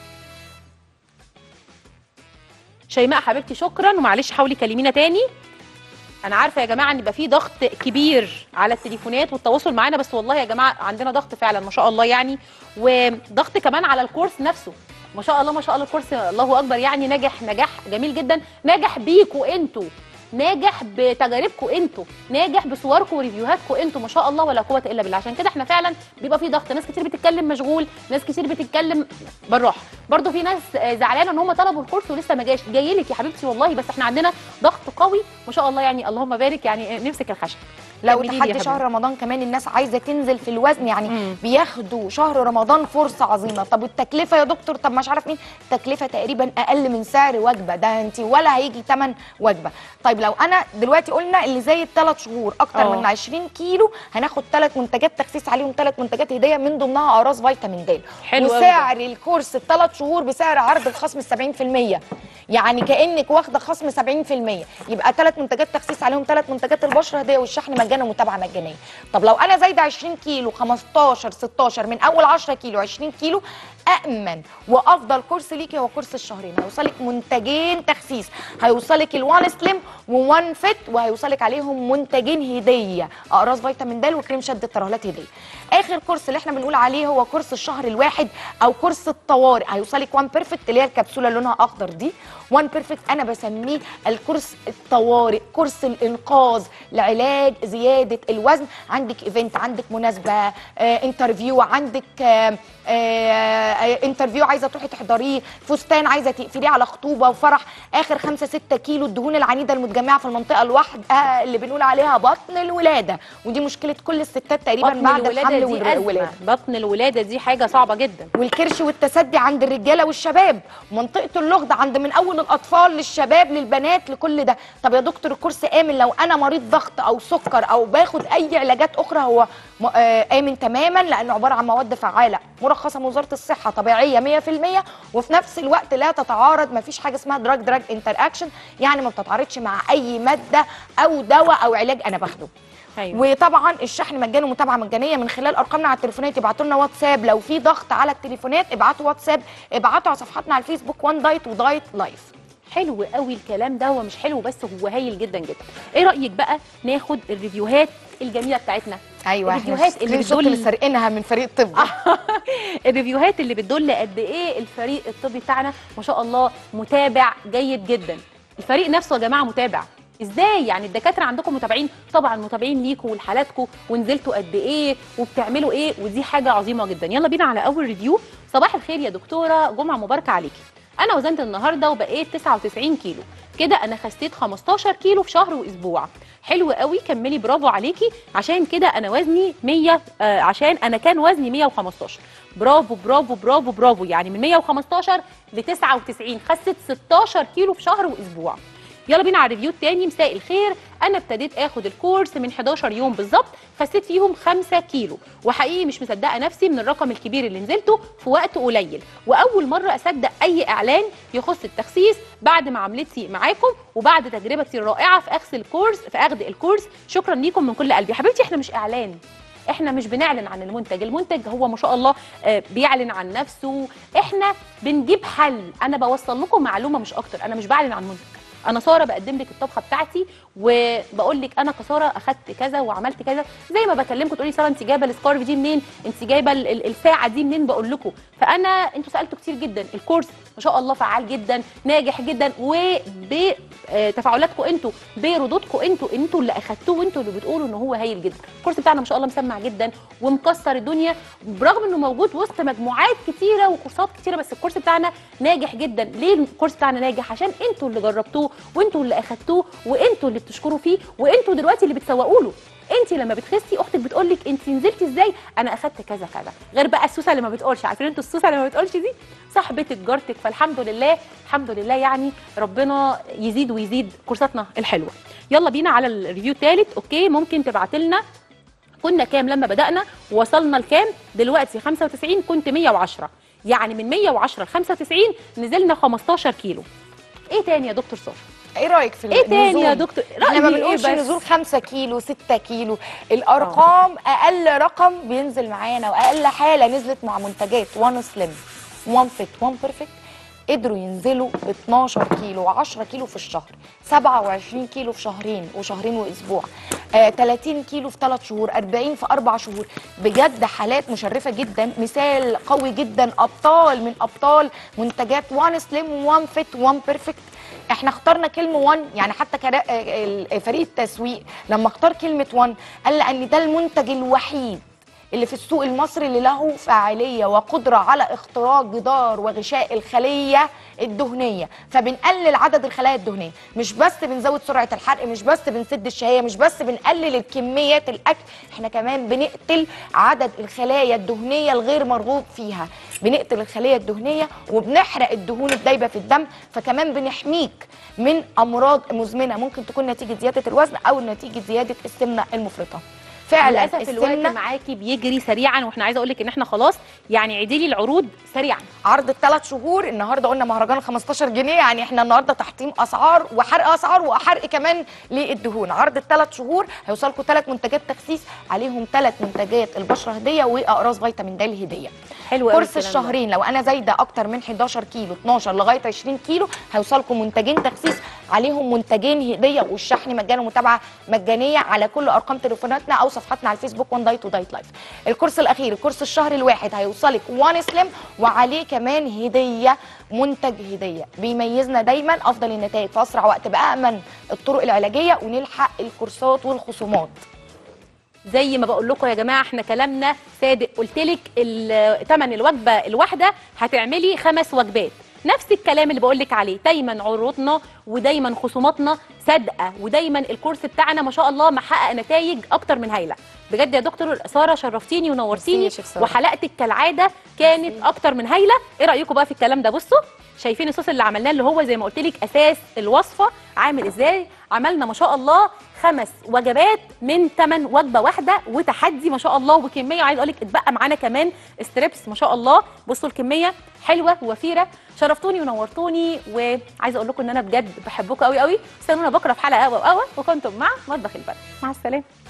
شيماء حبيبتي شكرا ومعلش حاولي كلمينا تاني انا عارفه يا جماعه ان يبقى في ضغط كبير على التليفونات والتواصل معانا بس والله يا جماعه عندنا ضغط فعلا ما شاء الله يعني وضغط كمان على الكورس نفسه ما شاء الله ما شاء الله الكورس الله اكبر يعني نجح نجاح جميل جدا ناجح بيكوا انتوا ناجح بتجاربكم انتوا ناجح بصوركم وريفيوهاتكم انتوا ما شاء الله ولا قوه الا بالله عشان كده احنا فعلا بيبقى في ضغط ناس كتير بتتكلم مشغول ناس كتير بتتكلم بالراحه برضو في ناس آه، زعلانه ان هم طلبوا الكورس ولسه ما جاش جاي لك يا حبيبتي والله بس احنا عندنا ضغط قوي ما شاء الله يعني اللهم بارك يعني آه، نمسك الخشب لو كملي لي يا تحدي حبيبي. شهر رمضان كمان الناس عايزه تنزل في الوزن يعني مم. بياخدوا شهر رمضان فرصه عظيمه طب التكلفه يا دكتور طب مش عارف مين التكلفه تقريبا اقل من سعر وجبه ده انت ولا هيجي ثمن وجبه طيب لو انا دلوقتي قلنا اللي زي الثلاث شهور اكتر آه. من 20 كيلو هناخد ثلاث منتجات تخسيس عليهم ثلاث منتجات هديه من ضمنها اقراص فيتامين د حلو أوي وسعر الكورس الثلاث شهور بسعر عرض الخصم 70% يعني كانك واخده خصم 70% يبقى ثلاث منتجات تخسيس عليهم ثلاث منتجات البشره هديه والشحن مجانا ومتابعه مجانيه طب لو انا زايده 20 كيلو 15 16 من اول 10 كيلو 20 كيلو امن وافضل كورس ليكي هو كورس الشهرين هيوصلك منتجين تخسيس هيوصلك الوان سليم ووان فيت وهيوصلك عليهم منتجين هديه اقراص فيتامين د وكريم شد الترهلات هديه اخر كورس اللي احنا بنقول عليه هو كورس الشهر الواحد او كورس الطوارئ هيوصلك وان بيرفكت اللي هي الكبسوله اللي لونها اخضر دي وان بيرفكت انا بسميه الكورس الطوارئ كورس الانقاذ لعلاج زياده الوزن عندك ايفنت عندك مناسبه آه، انترفيو عندك آه، آه، انترفيو عايزه تروحي تحضريه فستان عايزه تقفليه على خطوبه وفرح اخر 5 6 كيلو الدهون العنيده المتجمعه في المنطقه الواحده اللي بنقول عليها بطن الولاده ودي مشكله كل الستات تقريبا بطن بعد الولاده الحمل دي والولاده أزمة. بطن الولاده دي حاجه صعبه جدا والكرش والتسدي عند الرجاله والشباب منطقه اللغد عند من اول الاطفال للشباب للبنات لكل ده طب يا دكتور الكورس امن لو انا مريض ضغط او سكر او باخد اي علاجات اخرى هو م- آه، امن تماما لانه عباره عن مواد فعاله مرخصه من وزاره الصحه طبيعيه 100% وفي نفس الوقت لا تتعارض ما فيش حاجه اسمها دراج دراج انتر اكشن يعني ما بتتعارضش مع اي ماده او دواء او علاج انا باخده ايوه وطبعا الشحن مجاني ومتابعه مجانيه من خلال ارقامنا على التليفونات ابعتوا لنا واتساب لو في ضغط على التليفونات ابعتوا واتساب ابعتوا على صفحاتنا على الفيسبوك وان دايت ودايت لايف حلو قوي الكلام ده هو مش حلو بس هو هايل جدا جدا ايه رايك بقى ناخد الريفيوهات الجميله بتاعتنا ايوه الفيديوهات اللي اللي اللي بتدل سارقينها من فريق الطب الريفيوهات اللي بتدل قد ايه الفريق الطبي بتاعنا ما شاء الله متابع جيد جدا الفريق نفسه يا جماعه متابع ازاي يعني الدكاتره عندكم متابعين طبعا متابعين ليكوا ولحالاتكم ونزلتوا قد ايه وبتعملوا ايه ودي حاجه عظيمه جدا يلا بينا على اول ريفيو صباح الخير يا دكتوره جمعه مباركه عليكي انا وزنت النهارده وبقيت 99 كيلو كده انا خسيت 15 كيلو في شهر واسبوع حلو قوي كملي برافو عليكي عشان كده انا وزني 100 آه عشان انا كان وزني 115 برافو برافو برافو برافو يعني من 115 ل 99 خست 16 كيلو في شهر واسبوع يلا بينا على الريفيو التاني مساء الخير انا ابتديت اخد الكورس من 11 يوم بالظبط خسيت فيهم 5 كيلو وحقيقي مش مصدقه نفسي من الرقم الكبير اللي نزلته في وقت قليل واول مره اصدق اي اعلان يخص التخسيس بعد معاملتي معاكم وبعد تجربتي الرائعه في اخذ الكورس في اخذ الكورس شكرا ليكم من كل قلبي يا حبيبتي احنا مش اعلان احنا مش بنعلن عن المنتج المنتج هو ما شاء الله آه، بيعلن عن نفسه احنا بنجيب حل انا بوصل لكم معلومه مش اكتر انا مش بعلن عن منتج انا ساره بقدم لك الطبخه بتاعتي وبقول لك انا كساره اخدت كذا وعملت كذا زي ما بكلمكم تقولي ساره انت جايبه السكارف دي منين انت جايبه ال- ال- الساعه دي منين بقول لكم فانا انتوا سالتوا كتير جدا الكورس ما شاء الله فعال جدا ناجح جدا وبتفاعلاتكم انتوا بردودكم انتوا انتوا اللي اخدتوه وانتوا اللي بتقولوا ان هو هايل جدا الكورس بتاعنا ما شاء الله مسمع جدا ومكسر الدنيا برغم انه موجود وسط مجموعات كتيره وكورسات كتيره بس الكورس بتاعنا ناجح جدا ليه الكورس بتاعنا ناجح عشان انتوا اللي جربتوه وانتوا اللي اخدتوه وانتوا اللي بتشكروا فيه وانتوا دلوقتي اللي بتسوقوا له انت لما بتخسي اختك بتقول لك انت نزلتي ازاي انا اخدت كذا كذا غير بقى السوسه اللي ما بتقولش عارفين انتوا السوسه اللي ما بتقولش دي صاحبتك جارتك فالحمد لله الحمد لله يعني ربنا يزيد ويزيد كورساتنا الحلوه يلا بينا على الريفيو الثالث اوكي ممكن تبعت لنا كنا كام لما بدأنا وصلنا لكام دلوقتي 95 كنت 110 يعني من 110 ل 95 نزلنا 15 كيلو ايه تاني يا دكتور صافي ايه رايك في ايه تاني النزول؟ يا دكتور احنا ما رأيي إيه بنقولش بس؟ نزول 5 كيلو 6 كيلو الارقام اقل رقم بينزل معانا واقل حاله نزلت مع منتجات وان سليم وان فيت وان بيرفكت قدروا ينزلوا 12 كيلو 10 كيلو في الشهر 27 كيلو في شهرين وشهرين واسبوع آه 30 كيلو في 3 شهور 40 في 4 شهور بجد حالات مشرفه جدا مثال قوي جدا ابطال من ابطال منتجات وان سليم وان فيت وان بيرفكت احنا اخترنا كلمه وان يعني حتى كرا- ال- فريق التسويق لما اختار كلمه وان قال لان ده المنتج الوحيد اللي في السوق المصري اللي له فاعليه وقدره على اختراق جدار وغشاء الخليه الدهنيه فبنقلل عدد الخلايا الدهنيه مش بس بنزود سرعه الحرق مش بس بنسد الشهيه مش بس بنقلل الكميات الاكل احنا كمان بنقتل عدد الخلايا الدهنيه الغير مرغوب فيها بنقتل الخليه الدهنيه وبنحرق الدهون الدايبه في الدم فكمان بنحميك من امراض مزمنه ممكن تكون نتيجه زياده الوزن او نتيجه زياده السمنه المفرطه فعلا للاسف الوقت السمنه معاكي بيجري سريعا واحنا عايزه اقول لك ان احنا خلاص يعني عيدي لي العروض سريعا عرض الثلاث شهور النهارده قلنا مهرجان ال 15 جنيه يعني احنا النهارده تحطيم اسعار وحرق اسعار وحرق كمان للدهون عرض الثلاث شهور هيوصل لكم ثلاث منتجات تخسيس عليهم ثلاث منتجات البشره هديه واقراص فيتامين د هديه حلو قوي كورس الكلام ده. الشهرين لو انا زايده اكتر من 11 كيلو 12 لغايه 20 كيلو هيوصلكم منتجين تخسيس عليهم منتجين هديه والشحن مجاني ومتابعه مجانيه على كل ارقام تليفوناتنا او صفحاتنا على الفيسبوك وان دايت ودايت لايف الكورس الاخير الكورس الشهر الواحد هيوصلك وان سليم وعليه كمان هديه منتج هديه بيميزنا دايما افضل النتائج في اسرع وقت بامن الطرق العلاجيه ونلحق الكورسات والخصومات زي ما بقول لكم يا جماعه احنا كلامنا صادق قلت لك ثمن الوجبه الواحده هتعملي خمس وجبات نفس الكلام اللي بقول لك عليه دايما عروضنا ودايما خصوماتنا صادقه ودايما الكورس بتاعنا ما شاء الله محقق نتائج اكتر من هايله بجد يا دكتور ساره شرفتيني ونورتيني ميرسي يا شيف سارة. وحلقتك كالعاده كانت اكتر من هايله ايه رايكم بقى في الكلام ده بصوا شايفين الصوص اللي عملناه اللي هو زي ما قلت لك اساس الوصفه عامل ازاي عملنا ما شاء الله خمس وجبات من ثمن وجبه واحده وتحدي ما شاء الله وكميه وعايز اقول لك اتبقى معانا كمان ستريبس ما شاء الله بصوا الكميه حلوه ووفيره شرفتوني ونورتوني وعايزه اقول لكم ان انا بجد بحبكم قوي قوي استنونا بكره في حلقه قهوه وقهوه وكنتم مع مطبخ البلد مع السلامه